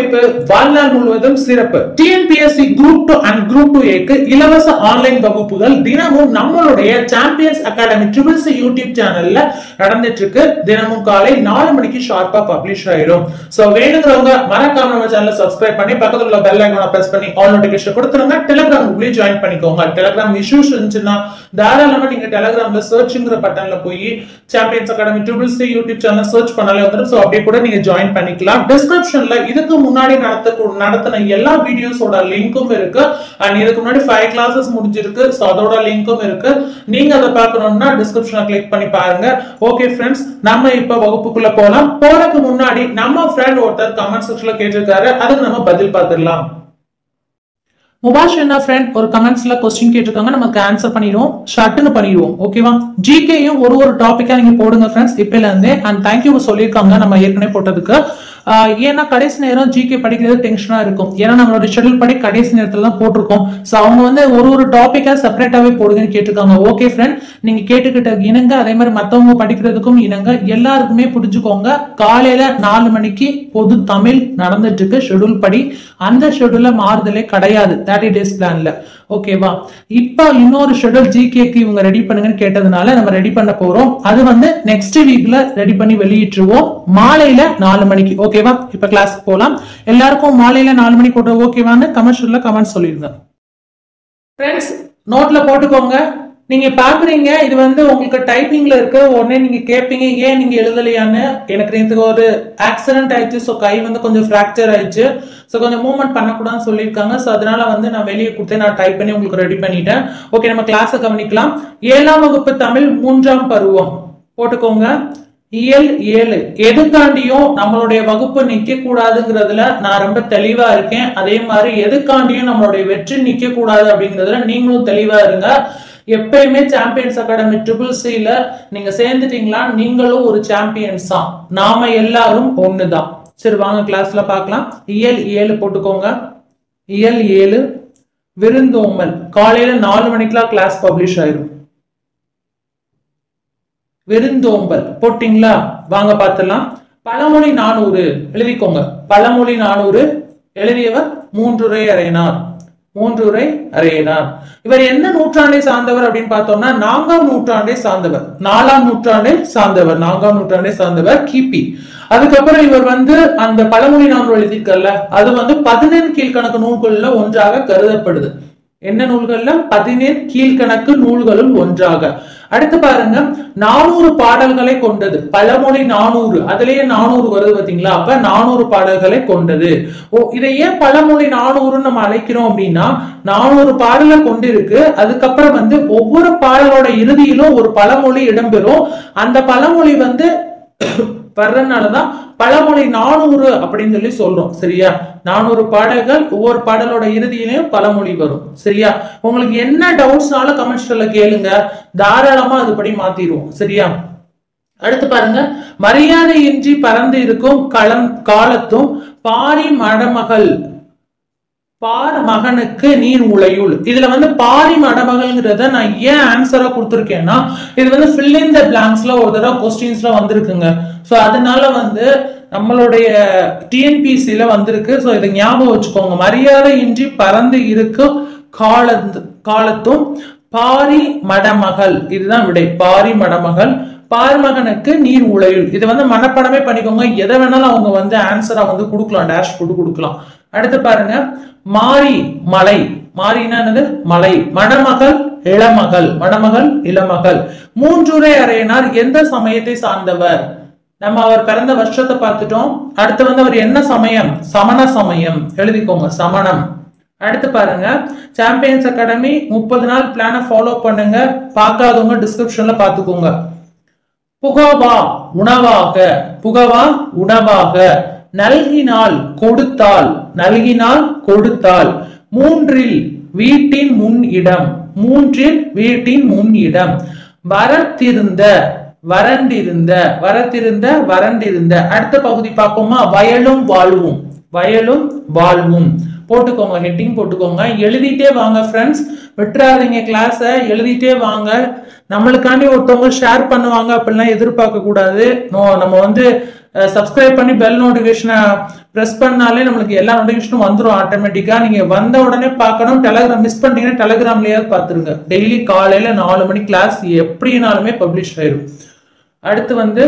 அமைப்பு வாழ்நாள் முழுவதும் சிறப்பு TNPSC group two and group two ஏக்கு இலவச ஆன்லைன் வகுப்புகள் தினமும் நம்மளுடைய champions academy triple C YouTube சேனல்ல நடந்துட்டு இருக்கு தினமும் காலை நாலு மணிக்கு ஷார்ப்பா பப்ளிஷ் ஆயிடும் சோ வேணுங்கிறவங்க மறக்காம நம்ம சேனலை சப்ஸ்கிரைப் பண்ணி பக்கத்துல உள்ள பெல் ஐகானை பிரஸ் பண்ணி ஆல் நோட்டிபிகேஷன் கொடுத்துருங்க டெலிகிராம் குரூப்லயும் ஜாயின் பண்ணிக்கோங்க டெலிகிராம் இஷ்யூஸ் இருந்துச்சுன்னா தாராளமா நீங்க டெலிகிராம்ல சர்ச்ங்கிற பட்டன்ல போய் champions academy triple C YouTube channel search பண்ணாலே வந்துடும் சோ அப்படியே கூட நீங்க ஜாயின் பண்ணிக்கலாம் டிஸ்கிரிப்ஷன்ல இதுக்கு முன்னாடி நடத்த நடத்தின எல்லா வீடியோஸோட லிங்க்கும் இருக்கு அண்ட் இதுக்கு முன்னாடி ஃபைவ் கிளாஸஸ் முடிஞ்சிருக்கு ஸோ அதோட லிங்க்கும் இருக்கு நீங்க அதை பார்க்கணும்னா டிஸ்கிரிப்ஷனை கிளிக் பண்ணி பாருங்க ஓகே ஃப்ரெண்ட்ஸ் நம்ம இப்ப வகுப்புக்குள்ள போலாம் போறதுக்கு முன்னாடி நம்ம ஃப்ரெண்ட் ஒருத்தர் கமெண்ட் செக்ஷன்ல கேட்டிருக்காரு அதுக்கு நம்ம பதில் பார்த்துடலாம் முபாஷ் என்ன ஃப்ரெண்ட் ஒரு கமெண்ட்ஸ்ல கொஸ்டின் கேட்டிருக்காங்க நமக்கு ஆன்சர் பண்ணிடுவோம் ஷர்ட்னு பண்ணிடுவோம் ஓகேவா ஜிகேயும் ஒரு ஒரு டாபிக்கா நீங்க போடுங்க ஃப்ரெண்ட்ஸ் இப்பல இருந்தே அண்ட் தேங்க்யூ சொல்லியிருக்காங்க நம்ம ஏற்கனவே போட்டதுக்கு ஆஹ் ஏன்னா கடைசி நேரம் ஜிகே படிக்கிறது டென்ஷனா இருக்கும் ஏன்னா நம்மளோட ஷெட்யூல் படி கடைசி நேரத்துல தான் போட்டிருக்கோம் ஸோ அவங்க வந்து ஒரு ஒரு டாபிக்கா செப்பரேட்டாவே போடுங்கன்னு கேட்டிருக்காங்க ஓகே ஃப்ரெண்ட் நீங்க கேட்டுக்கிட்ட இணங்க அதே மாதிரி மத்தவங்க படிக்கிறதுக்கும் இணங்க எல்லாருக்குமே புரிஞ்சுக்கோங்க காலையில நாலு மணிக்கு பொது தமிழ் நடந்துட்டு இருக்கு ஷெட்யூல் படி அந்த ஷெட்யூல்ல மாறுதலே கிடையாது தேர்ட்டி டேஸ் பிளான்ல ஓகேவா இப்போ இன்னொரு ஷெட்யூல் ஜிகேக்கு இவங்க ரெடி பண்ணுங்கன்னு கேட்டதுனால நம்ம ரெடி பண்ண போறோம் அது வந்து நெக்ஸ்ட் வீக்ல ரெடி பண்ணி வெளியிட்டுருவோம் மாலையில நாலு மணிக்கு ஓகேவா இப்ப கிளாஸ் போலாம் எல்லாருக்கும் மாலையில நாலு மணிக்கு போட்டு ஓகேவான்னு கமெண்ட்ஸ்ல கமெண்ட் சொல்லிருங்க ஃப்ரெண்ட்ஸ் நோட்ல போட்டுக்கோங்க நீங்க பாக்குறீங்க இது வந்து உங்களுக்கு டைப்பிங்ல இருக்கு உடனே நீங்க கேட்பீங்க ஏன் நீங்க எழுதலையான்னு எனக்கு நேற்று ஒரு ஆக்சிடென்ட் ஆயிடுச்சு ஸோ கை வந்து கொஞ்சம் ஃப்ராக்சர் ஆயிடுச்சு ஸோ கொஞ்சம் மூவ்மெண்ட் பண்ணக்கூடாதுன்னு சொல்லியிருக்காங்க ஸோ அதனால வந்து நான் வெளியே கொடுத்து நான் டைப் பண்ணி உங்களுக்கு ரெடி பண்ணிட்டேன் ஓகே நம்ம கிளாஸை கவனிக்கலாம் ஏழாம் வகுப்பு தமிழ் மூன்றாம் பருவம் போட்டுக்கோங்க இயல் ஏழு எதுக்காண்டியும் நம்மளுடைய வகுப்பு நிக்க கூடாதுங்கிறதுல நான் ரொம்ப தெளிவா இருக்கேன் அதே மாதிரி எதுக்காண்டியும் நம்மளுடைய வெற்றி நிக்க கூடாது அப்படிங்கிறதுல நீங்களும் தெளிவா இருங்க எப்பயுமே சாம்பியன்ஸ் அகாடமி ட்ரிபிள் சில நீங்க சேர்ந்துட்டீங்களா நீங்களும் ஒரு சாம்பியன்ஸ் தான் நாம எல்லாரும் ஒண்ணுதான் சரி வாங்க கிளாஸ்ல பார்க்கலாம் இயல் ஏழு போட்டுக்கோங்க இயல் ஏழு விருந்தோம்பல் காலையில நாலு மணிக்கெல்லாம் கிளாஸ் பப்ளிஷ் ஆயிரும் விருந்தோம்பல் போட்டிங்களா வாங்க பார்த்துலாம் பழமொழி நானூறு எழுதிக்கோங்க பழமொழி நானூறு எழுதியவர் மூன்றுரை அறையினார் மூன்றுரை அறையினார் இவர் எந்த நூற்றாண்டை சார்ந்தவர் அப்படின்னு பார்த்தோம்னா நான்காம் நூற்றாண்டை சார்ந்தவர் நாலாம் நூற்றாண்டை சார்ந்தவர் நான்காம் நூற்றாண்டை சார்ந்தவர் கிபி அதுக்கப்புறம் இவர் வந்து அந்த பழமொழி நானூறு எழுதியிருக்கல அது வந்து பதினெண் கீழ்கணக்கு நூல்கள்ல ஒன்றாக கருதப்படுது என்ன நூல்கள்ல பதினேழு கீழ்கணக்கு நூல்களுள் ஒன்றாக அடுத்து பாருங்க நானூறு பாடல்களை கொண்டது பழமொழி நானூறு அதுலயே நானூறு வருது பாத்தீங்களா அப்ப நானூறு பாடல்களை கொண்டது ஓ இதை ஏன் பழமொழி நானூறுன்னு நம்ம அழைக்கிறோம் அப்படின்னா நானூறு பாடலை கொண்டிருக்கு அதுக்கப்புறம் வந்து ஒவ்வொரு பாடலோட இறுதியிலும் ஒரு பழமொழி இடம்பெறும் அந்த பழமொழி வந்து வர்றதுனாலதான் பழமொழி நானூறு அப்படின்னு சொல்லி சொல்றோம் சரியா நானூறு பாடல்கள் ஒவ்வொரு பாடலோட இறுதியிலையும் பழமொழி வரும் சரியா உங்களுக்கு என்ன டவுட்ஸ்னாலும் கமெண்ட்ஸ்ல கேளுங்க தாராளமா அதுபடி மாத்திடுவோம் சரியா அடுத்து பாருங்க மரியாதையின்றி பறந்து இருக்கும் களம் காலத்தும் பாரி மடமகள் பார் மகனுக்கு நீர் உளையுள் இதுல வந்து பாரி மடமகள்ங்கிறத நான் ஏன் ஆன்சரா கொடுத்துருக்கேன்னா இது வந்து fill in the blanksல ஒரு தடவை கொஸ்டின்ஸ்ல வந்திருக்குங்க ஸோ அதனால வந்து நம்மளுடைய டிஎன்பிசியில வந்திருக்கு ஸோ இதை ஞாபகம் வச்சுக்கோங்க மரியாதையின்றி பறந்து இருக்கும் காலத்து காலத்தும் பாரி மடமகள் இதுதான் விடை பாரி மடமகள் பார்மகனுக்கு நீர் உளையுள் இது வந்து மனப்படமே பண்ணிக்கோங்க எதை வேணாலும் அவங்க வந்து ஆன்சரா வந்து கொடுக்கலாம் டேஷ் போட்டு கொடுக்கலாம் அடுத்து பாருங்க மாரி மலை மாரினா என்னது மலை மணமகள் இளமகள் மணமகள் இளமகள் மூன்றுரை அறையினார் எந்த சமயத்தை சார்ந்தவர் நம்ம அவர் பிறந்த வருஷத்தை பார்த்துட்டோம் அடுத்து வந்து அவர் என்ன சமயம் சமண சமயம் எழுதிக்கோங்க சமணம் அடுத்து பாருங்க சாம்பியன்ஸ் அகாடமி முப்பது நாள் பிளானை ஃபாலோ பண்ணுங்க பார்க்காதவங்க டிஸ்கிரிப்ஷன்ல பார்த்துக்கோங்க புகவா உணவாக புகவா உணவாக நல்கினால் கொடுத்தால் நல்கினால் கொடுத்தால் மூன்றில் வீட்டின் முன் இடம் மூன்றில் வீட்டின் முன் இடம் வரத்திருந்த வறண்டிருந்த வரத்திருந்த வறண்டிருந்த அடுத்த பகுதி பார்ப்போமா வயலும் வாழ்வும் வயலும் வாழ்வும் போட்டுக்கோங்க ஹெட்டிங் போட்டுக்கோங்க எழுதிட்டே வாங்க ஃப்ரெண்ட்ஸ் விட்டுறாதீங்க கிளாஸை எழுதிட்டே வாங்க நம்மளுக்காண்டி ஒருத்தவங்க ஷேர் பண்ணுவாங்க அப்படிலாம் எதிர்பார்க்க கூடாது நோ நம்ம வந்து சப்ஸ்கிரைப் பண்ணி பெல் நோட்டிஃபிகேஷனை ப்ரெஸ் பண்ணாலே நம்மளுக்கு எல்லா நோட்டிஃபிகேஷனும் வந்துடும் ஆட்டோமேட்டிக்கா நீங்க வந்த உடனே பார்க்கணும் டெலகிராம் மிஸ் பண்ணிட்டீங்கன்னா டெலகிராம்லயாவது பார்த்துருங்க டெய்லி காலையில நாலு மணி கிளாஸ் எப்படினாலுமே பப்ளிஷ் ஆயிடும் அடுத்து வந்து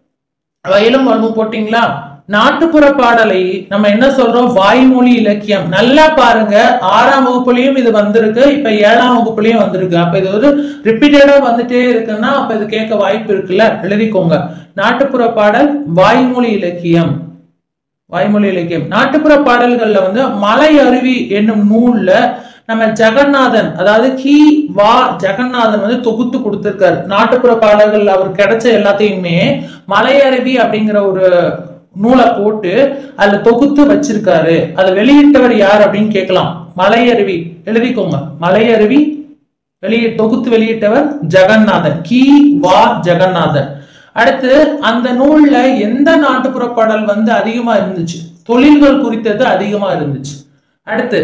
வயலும் வளமும் போட்டிங்களா நாட்டுப்புற பாடலை நம்ம என்ன சொல்றோம் வாய்மொழி இலக்கியம் நல்லா பாருங்க ஆறாம் வகுப்புலயும் இது வந்திருக்கு இப்ப ஏழாம் வகுப்புலயும் வந்திருக்கு அப்ப இது ஒரு ரிப்பீட்டடா வந்துட்டே இருக்குன்னா அப்ப இது கேட்க வாய்ப்பு இருக்குல்ல எழுதிக்கோங்க நாட்டுப்புற பாடல் வாய்மொழி இலக்கியம் வாய்மொழி இலக்கியம் நாட்டுப்புற பாடல்கள்ல வந்து மலை அருவி என்னும் நூல்ல நம்ம ஜெகநாதன் அதாவது கி வா ஜெகநாதன் வந்து தொகுத்து கொடுத்திருக்காரு நாட்டுப்புற பாடல்கள் அவர் கிடைச்ச எல்லாத்தையுமே மலையருவி அப்படிங்கிற ஒரு நூலை போட்டு அதுல தொகுத்து வச்சிருக்காரு அதை வெளியிட்டவர் யார் அப்படின்னு கேட்கலாம் மலையருவி எழுதிக்கோங்க மலையருவி வெளியே தொகுத்து வெளியிட்டவர் ஜெகநாதன் கி வா ஜெகநாதன் அடுத்து அந்த நூல்ல எந்த நாட்டுப்புற பாடல் வந்து அதிகமா இருந்துச்சு தொழில்கள் குறித்தது அதிகமா இருந்துச்சு அடுத்து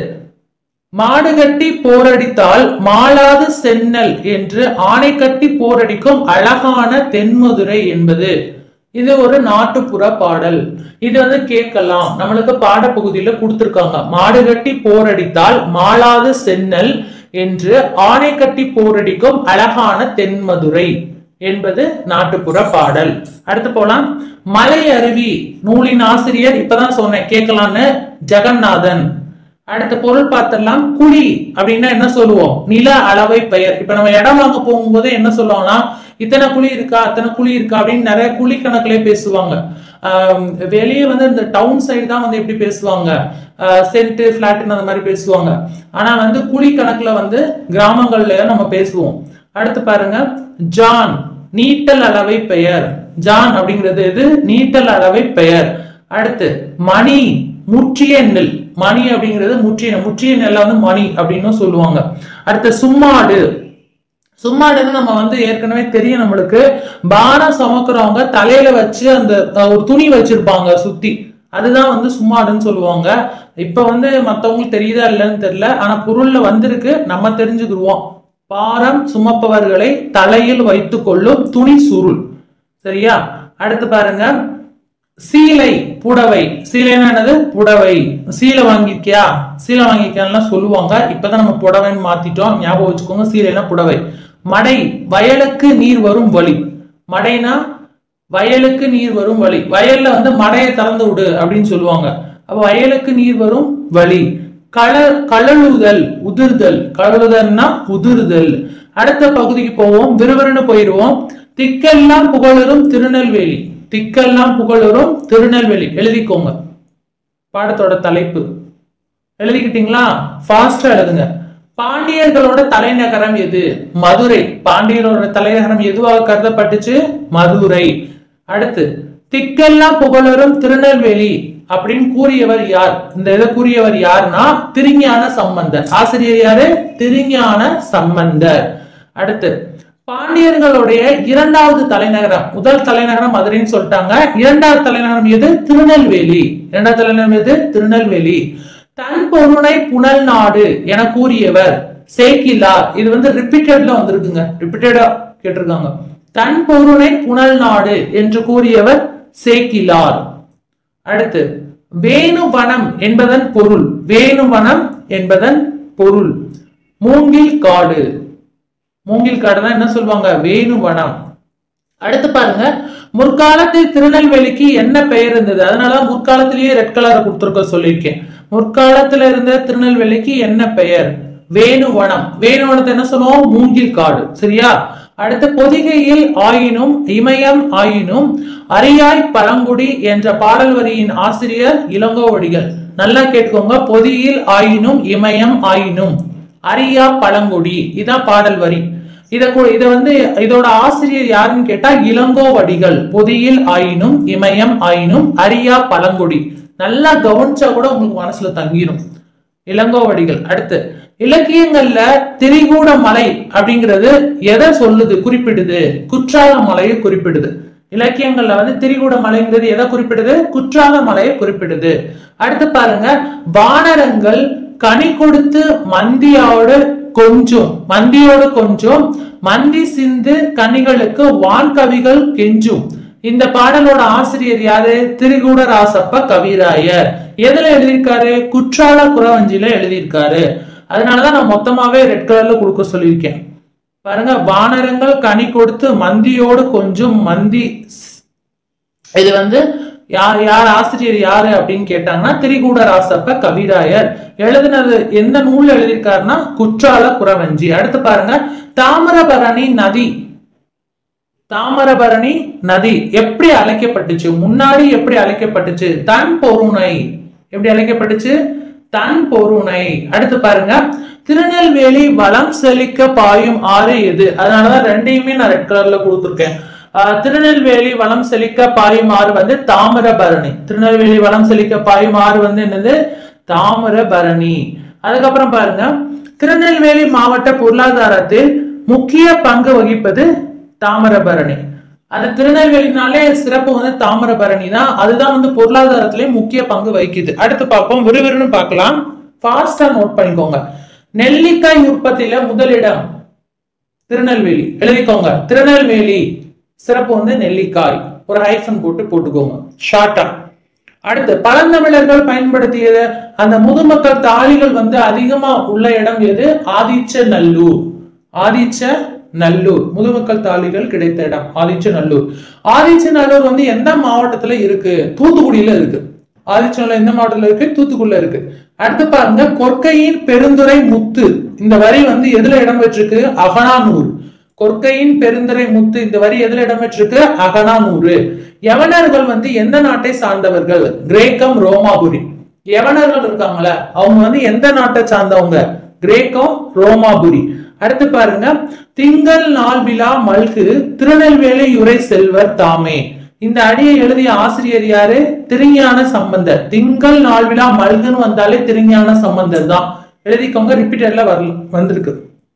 மாடு கட்டி போரடித்தால் மாளாது சென்னல் என்று ஆணை கட்டி போரடிக்கும் அழகான தென்மதுரை என்பது இது ஒரு நாட்டுப்புற பாடல் இது வந்து கேட்கலாம் நம்மளுக்கு பாடப்பகுதியில கொடுத்திருக்காங்க மாடு கட்டி போரடித்தால் மாளாது சென்னல் என்று ஆணை கட்டி போரடிக்கும் அழகான தென்மதுரை என்பது நாட்டுப்புற பாடல் அடுத்து போலாம் மலை அருவி நூலின் ஆசிரியர் இப்பதான் சொன்னேன் கேட்கலான்னு ஜெகநாதன் அடுத்த பொருள் பார்த்தரலாம் குழி அப்படின்னா என்ன சொல்லுவோம் நில அளவை பெயர் இப்ப நம்ம இடம் வாங்க போகும்போது என்ன சொல்லுவாங்கன்னா இத்தனை குழி இருக்கா அத்தனை குழி இருக்கா அப்படின்னு நிறைய குழி கணக்குல பேசுவாங்க ஆஹ் வெளியே வந்து இந்த டவுன் சைடு தான் வந்து எப்படி பேசுவாங்க சென்ட் பிளாட்னு அந்த மாதிரி பேசுவாங்க ஆனா வந்து குழி கணக்குல வந்து கிராமங்கள்ல நம்ம பேசுவோம் அடுத்து பாருங்க ஜான் நீட்டல் அளவை பெயர் ஜான் அப்படிங்கிறது எது நீட்டல் அளவை பெயர் அடுத்து மணி முற்றிய நெல் மணி அப்படிங்கிறது முற்றிய முற்றிய நெல்லை வந்து மணி அப்படின்னு சொல்லுவாங்க அடுத்து சும்மாடு சும்மாடுன்னு நம்ம வந்து ஏற்கனவே தெரியும் நம்மளுக்கு பானம் சுமக்கிறவங்க தலையில வச்சு அந்த அஹ், ஒரு துணி வச்சிருப்பாங்க சுத்தி அதுதான் வந்து சும்மாடுன்னு சொல்லுவாங்க இப்ப வந்து மத்தவங்களுக்கு தெரியுதா இல்லைன்னு தெரியல ஆனா பொருள்ல வந்திருக்கு நம்ம தெரிஞ்சுக்கிடுவோம் பாரம் சுமப்பவர்களை தலையில் வைத்துக் கொள்ளும் துணி சுருள் சரியா அடுத்து பாருங்க சீலை புடவை சீலைன்னா என்னது புடவை சீலை வாங்கியிருக்கியா சீலை வாங்கியிருக்கியான்லாம் சொல்லுவாங்க இப்பதான் நம்ம புடவைன்னு மாத்திட்டோம் ஞாபகம் வச்சுக்கோங்க சீலைனா புடவை மடை வயலுக்கு நீர் வரும் வழி மடைனா வயலுக்கு நீர் வரும் வழி வயல்ல வந்து மடையை திறந்து விடு அப்படின்னு சொல்லுவாங்க அப்ப வயலுக்கு நீர் வரும் வழி கள கழலுதல் உதிர்தல் கழலுதல்னா உதிர்தல் அடுத்த பகுதிக்கு போவோம் விறுவிறுன்னு போயிடுவோம் திக்கெல்லாம் புகழரும் திருநெல்வேலி திக்கெல்லாம் புகழரும் திருநெல்வேலி எழுதிக்கோங்க பாடத்தோட தலைப்பு எழுதிக்கிட்டீங்களா ஃபாஸ்டா எழுதுங்க பாண்டியர்களோட தலைநகரம் எது மதுரை பாண்டியர்களோட தலைநகரம் எதுவாக கருதப்பட்டுச்சு மதுரை அடுத்து திக்கெல்லாம் புகழரும் திருநெல்வேலி அப்படின்னு கூறியவர் யார் இந்த இதை கூறியவர் யாருன்னா திருஞான சம்பந்தர் ஆசிரியர் யாரு திருஞான சம்பந்தர் அடுத்து பாண்டியர்களுடைய இரண்டாவது தலைநகரம் முதல் தலைநகரம் மதுரைன்னு சொல்லிட்டாங்க இரண்டாவது தலைநகரம் எது திருநெல்வேலி இரண்டாவது தலைநகரம் எது திருநெல்வேலி தன் பொருணை புனல் நாடு என கூறியவர் சேக்கிலார் இது வந்து ரிப்பீட்டட்ல வந்திருக்குங்க ரிப்பீட்டடா கேட்டிருக்காங்க தன் பொருணை புனல் நாடு என்று கூறியவர் சேக்கிலார் அடுத்து வேணுவனம் என்பதன் பொருள் வேணுவனம் என்பதன் பொருள் மூங்கில் காடு மூங்கில் காடுனா என்ன சொல்லுவாங்க வேணுவனம் அடுத்து பாருங்க முற்காலத்தில் திருநெல்வேலிக்கு என்ன பெயர் இருந்தது அதனால முற்காலத்திலேயே ரெட் கலர் கொடுத்துருக்க சொல்லியிருக்கேன் முற்காலத்துல இருந்த திருநெல்வேலிக்கு என்ன பெயர் வேணுவனம் வேணுவனத்தை என்ன சொல்லுவோம் மூங்கில் காடு சரியா அடுத்து பொதிகையில் ஆயினும் இமயம் ஆயினும் அரியாய் பழங்குடி என்ற பாடல் வரியின் ஆசிரியர் இளங்கோவடிகள் நல்லா கேட்டுக்கோங்க பொதியில் ஆயினும் இமயம் ஆயினும் அரியா பழங்குடி இதான் பாடல் வரி இத கூ- இத வந்து இதோட ஆசிரியர் யாருன்னு கேட்டா இளங்கோவடிகள் பொதியில் ஆயினும் இமயம் ஆயினும் அரியா பழங்குடி நல்லா கவனிச்சா கூட உங்களுக்கு மனசுல தங்கிரும் இளங்கோவடிகள் அடுத்து இலக்கியங்கள்ல திரிகூட மலை அப்படிங்கிறது எதை சொல்லுது குறிப்பிடுது குற்றால மலையை குறிப்பிடுது இலக்கியங்கள்ல வந்து திரிகூட மலைங்கிறது எதை குறிப்பிடுது குற்றால மலையை குறிப்பிடுது அடுத்து பாருங்க வானரங்கள் கனி கொடுத்து மந்தியோடு கொஞ்சம் மந்தியோடு கொஞ்சம் மந்தி சிந்து கனிகளுக்கு வான்கவிகள் கெஞ்சும் இந்த பாடலோட ஆசிரியர் யாரு திரிகூட ராசப்ப கவிராயர் எதுல எழுதியிருக்காரு குற்றால குறவஞ்சில எழுதியிருக்காரு அதனாலதான் நான் மொத்தமாவே ரெட் கலர்ல கொடுக்க சொல்லியிருக்கேன் பாருங்க வானரங்கள் கனி கொடுத்து மந்தியோடு கொஞ்சம் மந்தி இது வந்து யார் யார் ஆசிரியர் யாரு அப்படின்னு கேட்டாங்கன்னா திரிகூட ராசப்ப கவிராயர் எழுதினது எந்த நூல் எழுதியிருக்காருன்னா குற்றால குறவஞ்சி அடுத்து பாருங்க தாமிரபரணி நதி தாமிரபரணி நதி எப்படி அழைக்கப்பட்டுச்சு முன்னாடி எப்படி அழைக்கப்பட்டுச்சு தன் பொருணை எப்படி அழைக்கப்பட்டுச்சு தன் பொருணை அடுத்து பாருங்க திருநெல்வேலி வளம் செழிக்க பாயும் ஆறு எது அதனாலதான் ரெண்டையுமே நான் ரெட் கலர்ல கொடுத்துருக்கேன் ஆஹ் திருநெல்வேலி வளம் செழிக்க பாயும் ஆறு வந்து தாமிரபரணி திருநெல்வேலி வளம் செழிக்க பாயும் ஆறு வந்து என்னது தாமிரபரணி அதுக்கப்புறம் பாருங்க திருநெல்வேலி மாவட்ட பொருளாதாரத்தில் முக்கிய பங்கு வகிப்பது தாமிரபரணி அந்த திருநெல்வேலினாலே சிறப்பு வந்து தாமிரபரணி தான் அதுதான் வந்து பொருளாதாரத்திலே முக்கிய பங்கு வகிக்குது அடுத்து பார்ப்போம் விறுவிறுன்னு பார்க்கலாம் ஃபாஸ்டா நோட் பண்ணிக்கோங்க நெல்லிக்காய் உற்பத்தியில முதலிடம் திருநெல்வேலி எழுதிக்கோங்க திருநெல்வேலி சிறப்பு வந்து நெல்லிக்காய் ஒரு ஹைஃபன் போட்டு போட்டுக்கோங்க ஷார்ட்டா அடுத்து பழந்தமிழர்கள் பயன்படுத்திய அந்த முதுமக்கள் தாளிகள் வந்து அதிகமா உள்ள இடம் எது ஆதிச்ச நல்லூர் ஆதிச்ச நல்லூர் முதுமக்கள் தாளிகள் கிடைத்த இடம் ஆதிச்ச நல்லூர் ஆதிச்ச நல்லூர் வந்து எந்த மாவட்டத்துல இருக்கு தூத்துக்குடியில இருக்கு ஆதிச்சநல்லூர் எந்த மாவட்டத்துல இருக்கு தூத்துக்குடியில இருக்கு அடுத்து பாருங்க கொற்கையின் பெருந்துறை முத்து இந்த வரி வந்து எதுல இடம் பெற்றிருக்கு அகனானூர் கொற்கையின் பெருந்துறை முத்து இந்த வரி எதுல இடம் பெற்றிருக்கு அகனானூறு யவனர்கள் வந்து எந்த நாட்டை சார்ந்தவர்கள் கிரேக்கம் ரோமாபுரி யவனர்கள் இருக்காங்களே அவங்க வந்து எந்த நாட்டை சார்ந்தவங்க கிரேக்கம் ரோமாபுரி அடுத்து பாருங்க திங்கள் நாள் விழா மல்கு திருநெல்வேலி யுரை செல்வர் தாமே இந்த அடியை எழுதிய ஆசிரியர் யாரு திருஞான சம்பந்தர் திங்கள் நாள் விழா மல்குன்னு வந்தாலே திருஞான சம்பந்தர் தான் எழுதிக்கோங்க ரிப்பீட்டர்ல வரல வந்திருக்கு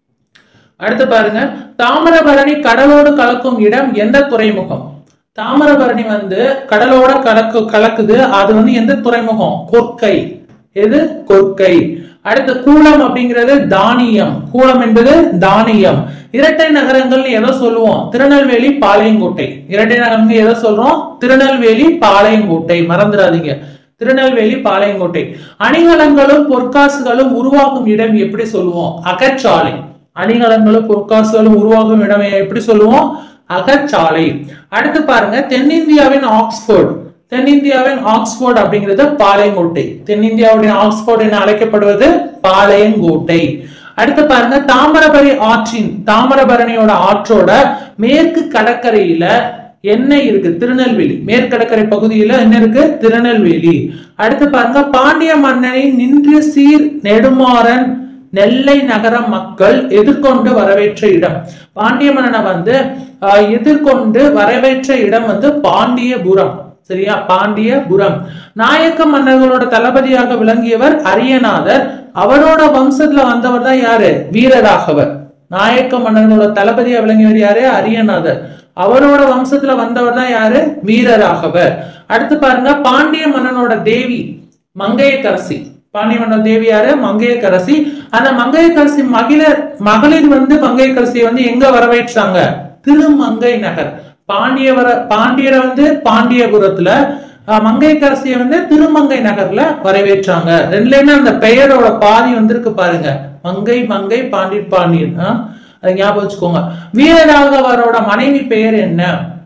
அடுத்து பாருங்க தாமிரபரணி கடலோடு கலக்கும் இடம் எந்த துறைமுகம் தாமிரபரணி வந்து கடலோட கலக்கு கலக்குது அது வந்து எந்த துறைமுகம் கொற்கை எது கொற்கை அடுத்து கூலம் அப்படிங்கிறது தானியம் கூலம் என்பது தானியம் இரட்டை நகரங்கள்னு எதை சொல்லுவோம் திருநெல்வேலி பாளையங்கோட்டை இரட்டை நகரங்கள் எதை சொல்றோம் திருநெல்வேலி பாளையங்கோட்டை மறந்துடாதீங்க திருநெல்வேலி பாளையங்கோட்டை அணிகலன்களும் பொற்காசுகளும் உருவாகும் இடம் எப்படி சொல்லுவோம் அகச்சாலை அணிகலன்களும் பொற்காசுகளும் உருவாகும் இடம் எப்படி சொல்லுவோம் அகச்சாலை அடுத்து பாருங்க தென்னிந்தியாவின் ஆக்ஸ்போர்ட் தென்னிந்தியாவின் ஆக்ஸ்போர்ட் அப்படிங்கிறது பாளையங்கோட்டை தென்னிந்தியாவுடைய ஆக்ஸ்போர்ட் என அழைக்கப்படுவது பாளையங்கோட்டை அடுத்து பாருங்க தாமிரபரணி ஆற்றின் தாமிரபரணியோட ஆற்றோட மேற்கு கடற்கரையில என்ன இருக்கு திருநெல்வேலி மேற்கடற்கரை பகுதியில என்ன இருக்கு திருநெல்வேலி அடுத்து பாருங்க பாண்டிய மன்னனின் நின்று சீர் நெடுமாறன் நெல்லை நகர மக்கள் எதிர்கொண்டு வரவேற்ற இடம் பாண்டிய மன்னனை வந்து ஆஹ், எதிர்கொண்டு வரவேற்ற இடம் வந்து பாண்டியபுரம் சரியா பாண்டியபுரம் நாயக்க மன்னர்களோட தளபதியாக விளங்கியவர் அரியநாதர் அவரோட வம்சத்துல வந்தவர் தான் யாரு வீரராகவர் நாயக்க மன்னர்களோட தளபதியா விளங்கியவர் யாரு அரியநாதர் அவரோட வம்சத்துல வந்தவர் தான் யாரு வீரராகவர் அடுத்து பாருங்க பாண்டிய மன்னனோட தேவி மங்கையக்கரசி பாண்டிய மன்னன் தேவி யாரு மங்கையக்கரசி அந்த மங்கையக்கரசி மகளிர் மகளிர் வந்து மங்கையக்கரசியை வந்து எங்க வரவேற்றாங்க திருமங்கை நகர் பாண்டியவர பாண்டியரை வந்து பாண்டியபுரத்துல அஹ், மங்கையக்கரசியை வந்து திருமங்கை நகர்ல வரவேற்றாங்க ரெண்டுலயுமே அந்த பெயரோட பாதி வந்திருக்கு பாருங்க மங்கை மங்கை பாண்டியர் பாண்டியன் ஆஹ், அதை ஞாபகம் வச்சுக்கோங்க வீரராகவரோட மனைவி பெயர் என்ன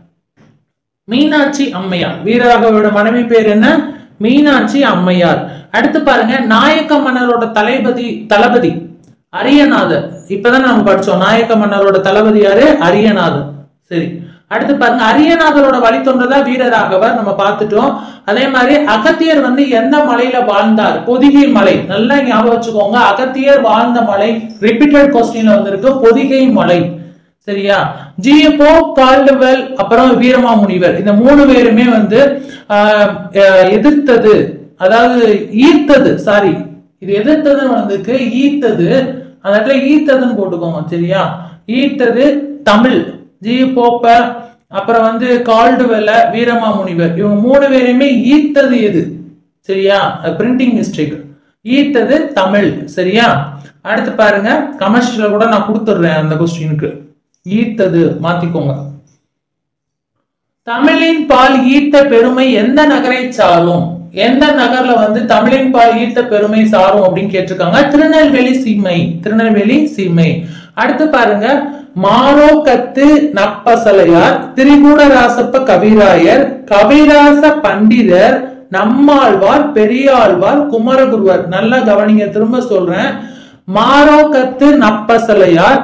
மீனாட்சி அம்மையார் வீரராகவோட மனைவி பேர் என்ன மீனாட்சி அம்மையார் அடுத்து பாருங்க நாயக்க மன்னரோட தளபதி தளபதி அரியநாதர் இப்பதான் நம்ம படிச்சோம் நாயக்க மன்னரோட தளபதி யாரு அரியநாதர் சரி அடுத்து பாருங்க அரியநாதரோட வழித்தொன்றதா வீரராகவர் நம்ம பார்த்துட்டோம் அதே மாதிரி அகத்தியர் வந்து எந்த மலையில வாழ்ந்தார் பொதிகை மலை நல்லா ஞாபகம் வச்சுக்கோங்க அகத்தியர் வாழ்ந்த மலை ரிப்பீட்டட் கொஸ்டின்ல வந்திருக்கு பொதிகை மலை சரியா ஜிஎப்போ கால்டுவெல் அப்புறம் வீரமாமுனிவர் இந்த மூணு பேருமே வந்து ஆஹ், அஹ், எதிர்த்தது அதாவது ஈர்த்தது சாரி இது எதிர்த்ததுன்னு வந்திருக்கு ஈர்த்தது அந்த இடத்துல ஈர்த்ததுன்னு போட்டுக்கோங்க சரியா ஈர்த்தது தமிழ் ஜி போப்ப அப்புறம் வந்து கால்டுவெல்ல வீரமாமுனிவர் இவங்க மூணு பேரையுமே ஈர்த்தது எது சரியா பிரிண்டிங் மிஸ்டேக் ஈர்த்தது தமிழ் சரியா அடுத்து பாருங்க கமர்ஷியல கூட நான் கொடுத்துடுறேன் அந்த கொஸ்டினுக்கு ஈர்த்தது மாத்திக்கோங்க தமிழின் பால் ஈர்த்த பெருமை எந்த நகரை சாரும் எந்த நகர்ல வந்து தமிழின் பால் ஈர்த்த பெருமை சாரும் அப்படின்னு கேட்டிருக்காங்க திருநெல்வேலி சீமை திருநெல்வேலி சீமை அடுத்து பாருங்க மாரோக்கத்து நப்பசலையார் திரிகூடராசப்ப கவிராயர் கவிராச பண்டிதர் நம்மாழ்வார் பெரியாழ்வார் குமரகுருவர் நல்லா கவனிங்க திரும்ப சொல்றேன் மாரோக்கத்து நப்பசலையார்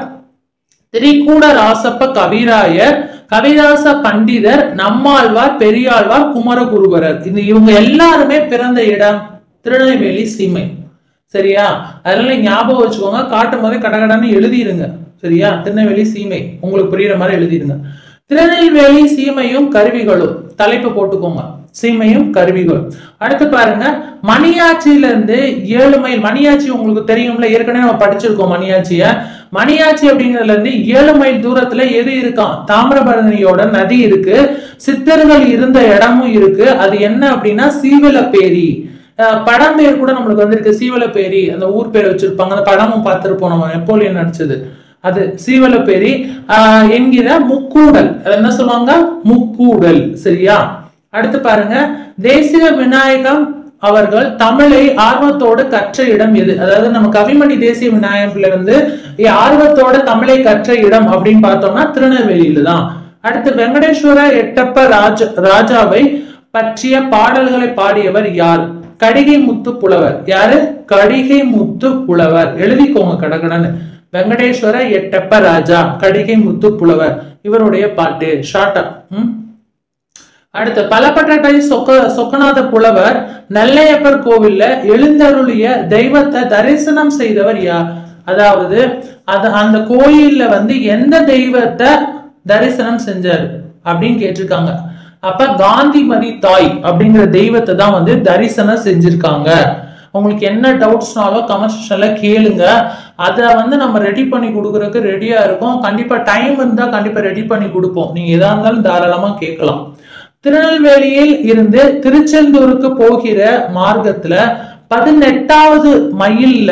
திரிகூட ராசப்ப கவிராயர் கவிதாச பண்டிதர் நம்மாழ்வார் பெரியாழ்வார் குமரகுருபரர் இந்த இவங்க எல்லாருமே பிறந்த இடம் திருநெல்வேலி சீமை சரியா அதனால ஞாபகம் வச்சுக்கோங்க காட்டும் போதே கடகடன்னு எழுதிருங்க சரியா திருநெல்வேலி சீமை உங்களுக்கு புரியுற மாதிரி எழுதிருங்க திருநெல்வேலி சீமையும் கருவிகளும் தலைப்பு போட்டுக்கோங்க சீமையும் கருவிகள் அடுத்து பாருங்க மணியாச்சியில இருந்து ஏழு மைல் மணியாச்சி உங்களுக்கு தெரியும்ல ஏற்கனவே நம்ம படிச்சிருக்கோம் மணியாச்சிய மணியாச்சி அப்படிங்கிறதுல இருந்து ஏழு மைல் தூரத்துல எது இருக்கான் தாமிரபரணியோட நதி இருக்கு சித்தர்கள் இருந்த இடமும் இருக்கு அது என்ன அப்படின்னா சீவலப்பேரி அஹ் படம் பேர் கூட நம்மளுக்கு வந்திருக்கு சீவலப்பேரி அந்த ஊர் பேர் வச்சிருப்பாங்க அந்த படமும் பார்த்திருப்போம் நம்ம நெப்போலியன் நடிச்சது அது சீவலப்பேரி ஆஹ் என்கிற முக்கூடல் அது என்ன சொல்லுவாங்க முக்கூடல் சரியா அடுத்து பாருங்க தேசிய விநாயகம் அவர்கள் தமிழை ஆர்வத்தோடு கற்ற இடம் எது அதாவது நம்ம கவிமணி தேசிய விநாயகம்ல வந்து ஆர்வத்தோட தமிழை கற்ற இடம் அப்படின்னு பார்த்தோம்னா திருநெல்வேலியில தான் அடுத்து வெங்கடேஸ்வர எட்டப்ப ராஜ ராஜாவை பற்றிய பாடல்களை பாடியவர் யார் கடிகை முத்து புலவர் யாரு கடிகை முத்து புலவர் எழுதிக்கோங்க கடகடன்னு வெங்கடேஸ்வர எட்டப்ப ராஜா கடிகை முத்து புலவர் இவருடைய பாட்டு ஷார்ட்டா ம் அடுத்து பலப்பட்டை சொக்க சொக்கநாத புலவர் நெல்லையப்பர் கோவில்ல எழுந்தருளிய தெய்வத்தை தரிசனம் செய்தவர் யார் அதாவது அது அந்த கோயில்ல வந்து எந்த தெய்வத்தை தரிசனம் செஞ்சாரு அப்படின்னு கேட்டிருக்காங்க அப்ப காந்திமதி தாய் அப்படிங்கிற தெய்வத்தை தான் வந்து தரிசனம் செஞ்சிருக்காங்க உங்களுக்கு என்ன டவுட்ஸ்னாலும் கமெண்ட் செக்ஷன்ல கேளுங்க அதை வந்து நம்ம ரெடி பண்ணி கொடுக்கறதுக்கு ரெடியா இருக்கும் கண்டிப்பா டைம் இருந்தா கண்டிப்பா ரெடி பண்ணி கொடுப்போம் நீங்க எதா இருந்தாலும் தாராளமா கேட்கலாம் திருநெல்வேலியில் இருந்து திருச்செந்தூருக்கு போகிற மார்க்கத்துல பதினெட்டாவது மைல்ல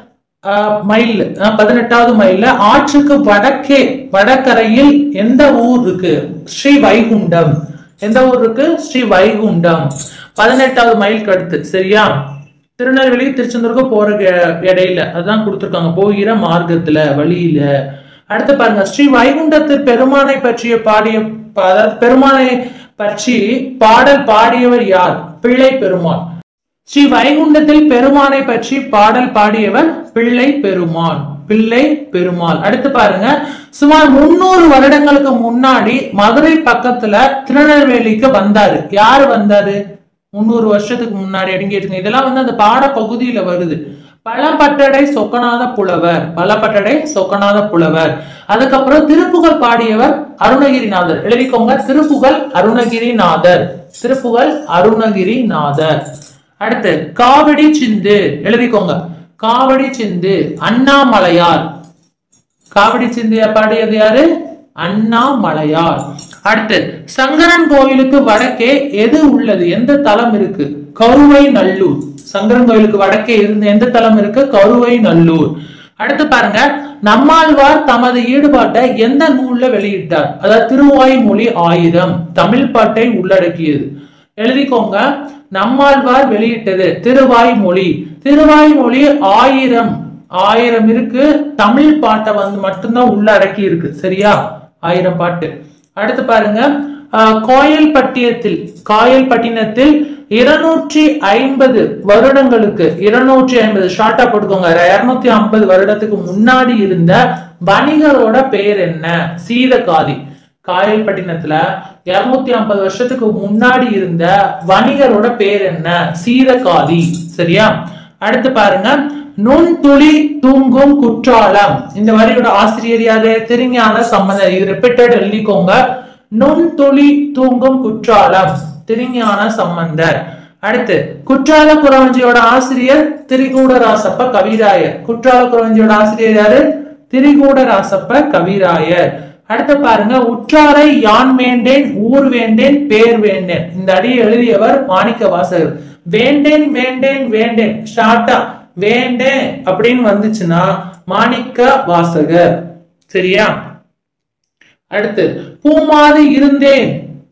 ஆஹ், மைல் ஆஹ், பதினெட்டாவது மைல்ல ஆற்றுக்கு வடக்கே வடகரையில் எந்த ஊர் இருக்கு ஸ்ரீ வைகுண்டம் எந்த ஊர் இருக்கு ஸ்ரீ வைகுண்டம் பதினெட்டாவது மைலுக்கு அடுத்து சரியா திருநெல்வேலி திருச்செந்தூருக்கு போற கே- இடையில அதான் கொடுத்திருக்காங்க போகிற மார்க்கத்துல வழியில அடுத்து பாருங்க ஸ்ரீ வைகுண்டத்து பெருமானை பற்றிய பாடிய ப- அதாவது பெருமானை பற்றி பாடல் பாடியவர் யார் பிள்ளை பெருமாள் ஸ்ரீ வைகுண்டத்தில் பெருமானை பற்றி பாடல் பாடியவர் பிள்ளை பெருமாள் பிள்ளை பெருமாள் அடுத்து பாருங்க சுமார் முன்னூறு வருடங்களுக்கு முன்னாடி மதுரை பக்கத்துல திருநெல்வேலிக்கு வந்தாரு யாரு வந்தாரு முந்நூறு வருஷத்துக்கு முன்னாடி அப்படின்னு கேட்டுங்க இதெல்லாம் வந்து அந்த பாட பகுதியில வருது பழப்பட்டடை சொக்கநாத புலவர் பழப்பட்டடை சொக்கநாத புலவர் அதுக்கப்புறம் திருப்புகழ் பாடியவர் அருணகிரிநாதர் எழுதிக்கோங்க திருப்புகழ் அருணகிரிநாதர் திருப்புகழ் அருணகிரிநாதர் அடுத்து காவடி சிந்து எழுதிக்கோங்க காவடி சிந்து அண்ணாமலையார் காவடி சிந்திய பாடியது யாரு அண்ணாமலையார் அடுத்து சங்கரன் கோவிலுக்கு வடக்கே எது உள்ளது எந்த தலம் இருக்கு கருவை நல்லூர் சங்கரன் கோவிலுக்கு வடக்கே இருந்த எந்த தலம் இருக்கு கருவை நல்லூர் அடுத்து பாருங்க நம்மாழ்வார் தமது ஈடுபாட்டை எந்த நூல்ல வெளியிட்டார் அதாவது திருவாய்மொழி ஆயிரம் தமிழ் பாட்டை உள்ளடக்கியது எழுதிக்கோங்க நம்மாழ்வார் வெளியிட்டது திருவாய்மொழி திருவாய்மொழி ஆயிரம் ஆயிரம் இருக்கு தமிழ் பாட்டை வந்து மட்டும்தான் உள்ள அடக்கி இருக்கு சரியா ஆயிரம் பாட்டு அடுத்து பாருங்க ஆஹ், கோயில்பட்டியத்தில் காயல்பட்டினத்தில் இருநூற்றி ஐம்பது வருடங்களுக்கு இருநூற்றி ஐம்பது ஷார்ட்டா போட்டுக்கோங்க இருநூத்தி ஐம்பது வருடத்துக்கு முன்னாடி இருந்த வணிகரோட பெயர் என்ன சீதகாதி காயல்பட்டினத்துல இருநூத்தி ஐம்பது வருஷத்துக்கு முன்னாடி இருந்த வணிகரோட பேர் என்ன சீதகாதி சரியா அடுத்து பாருங்க நுண்துளி தூங்கும் குற்றாலம் இந்த வரியோட ஆசிரியர் யாரு திருஞான சம்பந்தர் இது ரிப்பீட்டட் எழுதிக்கோங்க நுண்துளி தூங்கும் குற்றாலம் திருஞான சம்பந்தர் அடுத்து குற்றால குறவஞ்சியோட ஆசிரியர் திரிகூடராசப்ப கவிராயர் குற்றால குறவஞ்சியோட ஆசிரியர் யாரு திரிகூடராசப்ப கவிராயர் அடுத்து பாருங்க உற்றாரை யான் வேண்டேன் ஊர் வேண்டேன் பேர் வேண்டேன் இந்த அடியை எழுதியவர் மாணிக்க வாசகர் வேண்டேன் வேண்டேன் வேண்டேன் ஷார்ட்டா வேண்டேன் அப்படின்னு வந்துச்சுன்னா மாணிக்க வாசகர் சரியா அடுத்து பூமாது இருந்தேன்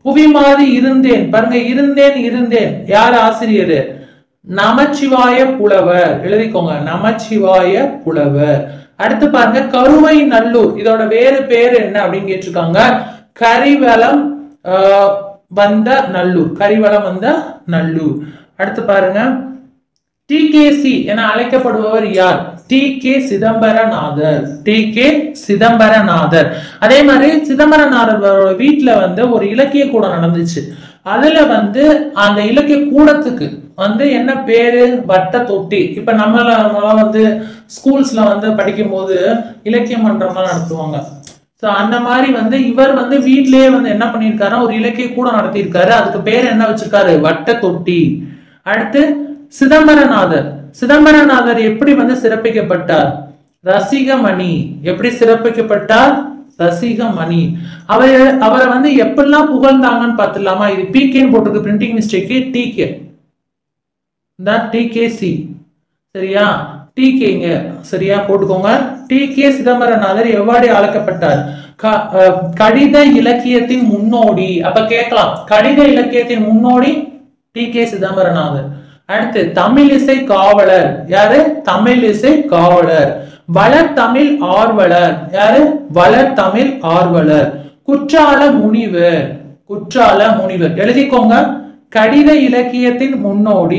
புவிமாதி இருந்தேன் பாருங்க இருந்தேன் இருந்தேன் யார் ஆசிரியர் நமச்சிவாய புலவர் எழுதிக்கோங்க நமச்சிவாய புலவர் அடுத்து பாருங்க கருவை நல்லூர் இதோட வேறு பேர் என்ன அப்படின்னு கேட்டிருக்காங்க கரிவலம் ஆஹ், வந்த நல்லூர் கரிவலம் வந்த நல்லூர் அடுத்து பாருங்க டிகேசி என அழைக்கப்படுபவர் யார் T K Chidambaranathar T K Chidambaranathar அதே மாதிரி சிதம்பரநாதர் வீட்டுல வந்து ஒரு இலக்கிய கூடம் நடந்துச்சு அதுல வந்து அந்த இலக்கிய கூடத்துக்கு வந்து என்ன பேரு வட்ட தொட்டி இப்ப நம்மள நம்மளாம் வந்து ஸ்கூல்ஸ்ல வந்து படிக்கும் போது இலக்கிய மன்றம்லாம் நடத்துவாங்க ஸோ அந்த மாதிரி வந்து இவர் வந்து வீட்லயே வந்து என்ன பண்ணியிருக்காருன்னா ஒரு இலக்கிய கூடம் நடத்தியிருக்காரு அதுக்கு பேர் என்ன வச்சிருக்காரு வட்ட தொட்டி அடுத்து சிதம்பரநாதர் சிதம்பரநாதர் எப்படி வந்து சிறப்பிக்கப்பட்டார் ரசிகமணி எப்படி சிறப்பிக்கப்பட்டார் ரசிகமணி அவர் அவரை வந்து எப்படிலாம் புகழ்ந்தாங்கன்னு பார்த்துடலாமா இது பிகேன்னு போட்டிருக்கு பிரிண்டிங் மிஸ்டேக்கு டிகே இந்த டிகேசி சரியா டிகேங்க சரியா போட்டுக்கோங்க டி கே சிதம்பரநாதர் எவ்வாறு அழைக்கப்பட்டார் க- அஹ், கடித இலக்கியத்தின் முன்னோடி அப்ப கேட்கலாம் கடித இலக்கியத்தின் முன்னோடி டி கே சிதம்பரநாதர் அடுத்து தமிழ் இசை காவலர் யாரு தமிழ் இசை காவலர் வளர் தமிழ் ஆர்வலர் யாரு வளர் தமிழ் ஆர்வலர் குற்றால முனிவர் குற்றால முனிவர் எழுதிக்கோங்க கடித இலக்கியத்தின் முன்னோடி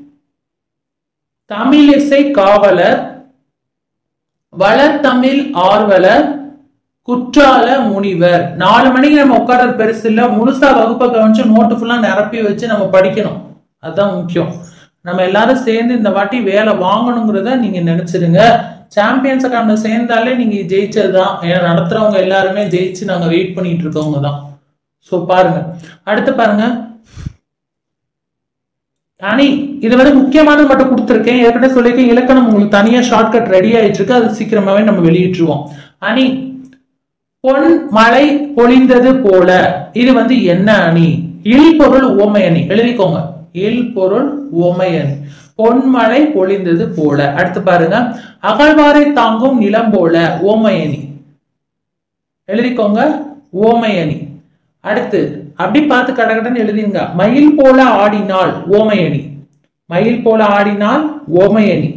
தமிழிசை காவலர் வளர்தமிழ் ஆர்வலர் குற்றால முனிவர் நாலு மணிக்கு நம்ம உட்கார்றது பெருசு இல்ல முழுசா வகுப்பை கவனிச்சு நோட்டு ஃபுல்லா நிரப்பி வச்சு நம்ம படிக்கணும் அதுதான் முக்கியம் நம்ம எல்லாரும் சேர்ந்து இந்த வாட்டி வேலை வாங்கணுங்கிறத நீங்க நினைச்சிருங்க சாம்பியன்ஸ் அகாடமி சேர்ந்தாலே நீங்க ஜெயிச்சதுதான் ஏன்னா நடத்துறவங்க எல்லாருமே ஜெயிச்சு நாங்க வெயிட் பண்ணிட்டு இருக்கவங்க தான் ஸோ பாருங்க அடுத்து பாருங்க அணி இது வந்து முக்கியமானது மட்டும் கொடுத்துருக்கேன் ஏற்கனவே சொல்லியிருக்கேன் இலக்கணம் உங்களுக்கு தனியா ஷார்ட்கட் ரெடி ஆயிட்டு இருக்கு அது சீக்கிரமாவே நம்ம வெளியிட்டுருவோம் அணி பொன் மழை பொழிந்தது போல இது வந்து என்ன அணி இல் பொருள் ஓமை அணி எழுதிக்கோங்க இல் பொருள் ஓமை அணி பொன்மழை பொழிந்தது போல அடுத்து பாருங்க அகழ்வாரை தாங்கும் நிலம் போல ஓமை அணி எழுதிக்கோங்க ஓமை அணி அடுத்து அப்படி பார்த்து கடகடன்னு எழுதிங்க மயில் போல ஆடினால் ஓமையணி மயில் போல ஆடினால் ஓமையணி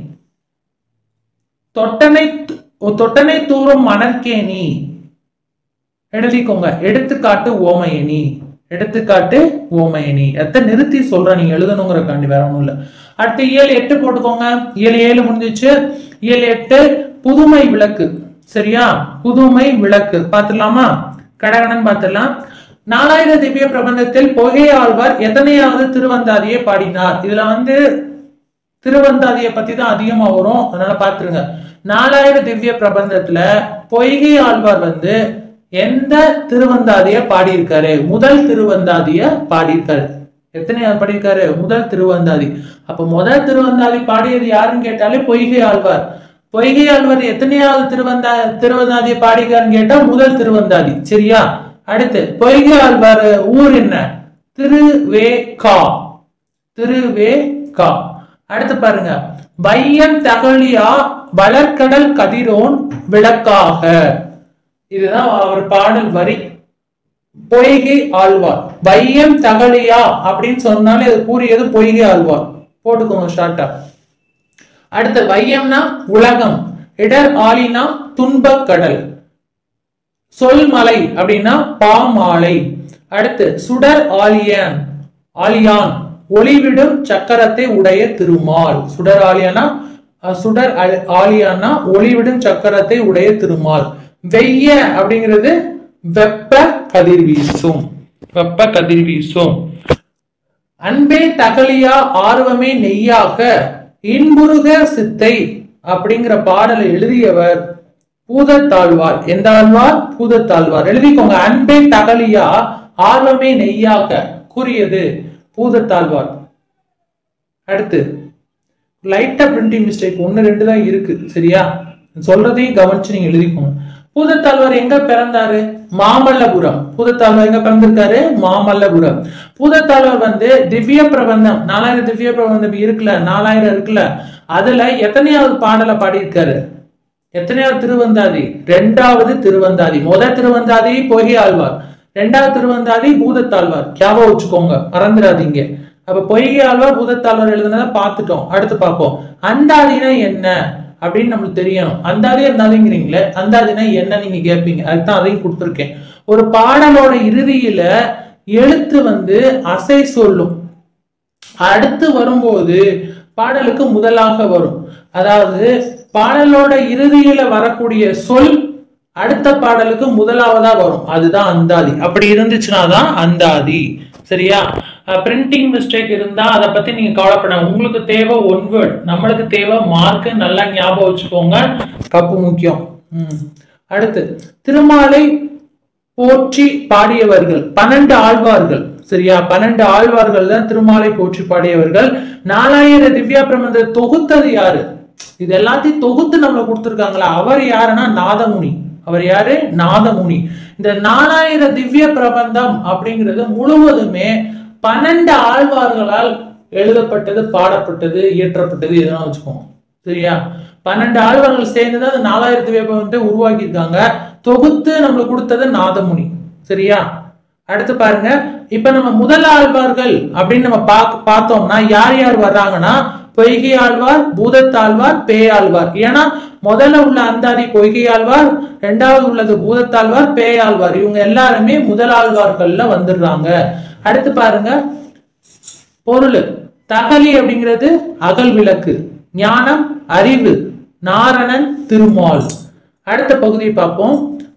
தொட்டனை து- தொட்டனை தூரும் மணற்கேணி எழுதிக்கோங்க எடுத்துக்காட்டு ஓமையணி எடுத்துக்காட்டு ஓமையணி எத்த நிறுத்தி சொல்றேன் நீங்க எழுதணுங்கிறக்காண்டி வேற ஒண்ணும் இல்ல அடுத்து ஏழு எட்டு போட்டுக்கோங்க ஏழு ஏழு முடிஞ்சிச்சு ஏழு எட்டு புதுமை விளக்கு சரியா புதுமை விளக்கு பார்த்துடலாமா கடகடன் பார்த்துடலாம் நாலாயிர திவ்ய பிரபந்தத்தில் பொகை ஆழ்வார் எத்தனையாவது திருவந்தாதியை பாடினார் இதுல வந்து திருவந்தாதியை பத்தி தான் அதிகமா வரும் அதனால பாத்துருங்க நாலாயிரம் திவ்ய பிரபந்தத்துல பொய்கை ஆழ்வார் வந்து எந்த திருவந்தாதிய பாடியிருக்காரு முதல் திருவந்தாதிய பாடியிருக்காரு எத்தனையாவது பாடியிருக்காரு முதல் திருவந்தாதி அப்ப முதல் திருவந்தாதி பாடியது யாருன்னு கேட்டாலே பொய்கை ஆழ்வார் பொய்கை ஆழ்வார் எத்தனையாவது திருவந்தா திருவந்தாதியை பாடியிருக்காருன்னு கேட்டா முதல் திருவந்தாதி சரியா அடுத்து பொய்கை ஆழ்வார் ஊர் என்ன திருவேகா திருவேகா அடுத்து பாருங்க வையம் தகழியா வளர்க்கடல் கதிரோன் விளக்காக இதுதான் அவர் பாடல் வரி பொய்கை ஆழ்வார் வையம் தகழியா அப்படின்னு சொன்னாலே அது கூறியது பொய்கை ஆழ்வார் போட்டுக்கோங்க ஷார்ட்டா அடுத்து வையம்னா உலகம் இடர் ஆலினா துன்பக் கடல் சொல்மலை அப்படின்னா பாமாலை அடுத்து சுடர் ஆலியான் ஆலியான் ஒளிவிடும் சக்கரத்தை உடைய திருமால் சுடர் ஆலியானா அஹ், சுடர் அல்- ஆலியானா ஒளிவிடும் சக்கரத்தை உடைய திருமால் வெய்ய அப்படிங்கிறது வெப்ப கதிர் வீசும் வெப்ப கதிர் வீசும் அன்பே தகலியா ஆர்வமே நெய்யாக இன்புருக சித்தை அப்படிங்கிற பாடலை எழுதியவர் பூதத்தாழ்வார் எந்த ஆழ்வார் பூதத்தாழ்வார் எழுதிக்கோங்க அன்பே தகலியா ஆர்வமே நெய்யாக கூறியது பூதத்தாழ்வார் அடுத்து லைட்டா பிரிண்டிங் மிஸ்டேக் ஒன்னு ரெண்டு தான் இருக்கு சரியா சொல்றதையும் கவனிச்சு நீங்க எழுதிக்கோங்க பூதத்தாழ்வார் எங்க பிறந்தாரு மாமல்லபுரம் பூதத்தாழ்வார் எங்க பிறந்திருக்காரு மாமல்லபுரம் பூதத்தாழ்வார் வந்து திவ்ய பிரபந்தம் நாலாயிரம் திவ்ய பிரபந்தம் இருக்குல்ல நாலாயிரம் இருக்குல்ல அதுல எத்தனையாவது பாடலை பாடியிருக்காரு எத்தனையாவது திருவந்தாதி ரெண்டாவது திருவந்தாதி முத திருவந்தாதி பொய்கை ஆழ்வார் ரெண்டாவது திருவந்தாதி பூதத்தாழ்வார் ஞாபகம் வச்சுக்கோங்க மறந்துடாதீங்க அப்ப பொய்கை ஆழ்வார் பூதத்தாழ்வார் எழுதுனதை பார்த்துட்டோம் அடுத்து பார்ப்போம் அந்தாதினா என்ன அப்படின்னு நம்மளுக்கு தெரியணும் அந்தாதி அந்தாதிங்கிறீங்களே அந்தாதினா என்ன நீங்க கேட்பீங்க அதுதான் அதையும் கொடுத்துருக்கேன் ஒரு பாடலோட இறுதியில எழுத்து வந்து அசை சொல்லும் அடுத்து வரும்போது பாடலுக்கு முதலாக வரும் அதாவது பாடலோட இறுதியில வரக்கூடிய சொல் அடுத்த பாடலுக்கு முதலாவதா வரும் அதுதான் அந்தாதி அப்படி இருந்துச்சுன்னா தான் அந்தாதி சரியா பிரிண்டிங் மிஸ்டேக் இருந்தா அதை பத்தி நீங்க கவலைப்பட உங்களுக்கு தேவை ஒன் வேர்ட் நம்மளுக்கு தேவை மார்க் நல்லா ஞாபகம் வச்சுக்கோங்க கப்பு முக்கியம் ம். அடுத்து திருமாலை போற்றி பாடியவர்கள் பன்னெண்டு ஆழ்வார்கள் சரியா பன்னெண்டு ஆழ்வார்கள் தான் திருமாலை போற்றி பாடியவர்கள் நாலாயிர திவ்யா பிரபந்த தொகுத்தது யாரு இது எல்லாத்தையும் தொகுத்து நம்மள கொடுத்திருக்காங்களா அவர் யாருன்னா நாதமுனி அவர் யாரு நாதமுனி இந்த நாலாயிர திவ்ய பிரபந்தம் அப்படிங்கிறது முழுவதுமே பன்னெண்டு ஆழ்வார்களால் எழுதப்பட்டது பாடப்பட்டது இயற்றப்பட்டது இதெல்லாம் வச்சுக்கோங்க சரியா பன்னெண்டு ஆழ்வார்கள் சேர்ந்துதான் அந்த நாலாயிரத்து திவ்ய பிரபந்தத்தை உருவாக்கியிருக்காங்க தொகுத்து நம்மளுக்கு கொடுத்தது நாதமுனி சரியா அடுத்து பாருங்க இப்ப நம்ம முதல் ஆழ்வார்கள் அப்படின்னு நம்ம பாக் பார்த்தோம்னா யார் யார் வர்றாங்கன்னா பொய்கை ஆழ்வார் பூதத்தாழ்வார் பேயாழ்வார் ஏன்னா முதல்ல உள்ள அந்தாதி பொய்கை ஆழ்வார் ரெண்டாவது உள்ளது பூதத்தாழ்வார் பேயாழ்வார் இவங்க எல்லாருமே முதல் ஆழ்வார்கள்ல வந்துடுறாங்க அடுத்து பாருங்க பொருள் தகலி அப்படிங்கிறது அகல் விளக்கு ஞானம் அறிவு நாரணன் திருமால் அடுத்த பகுதியை பார்ப்போம்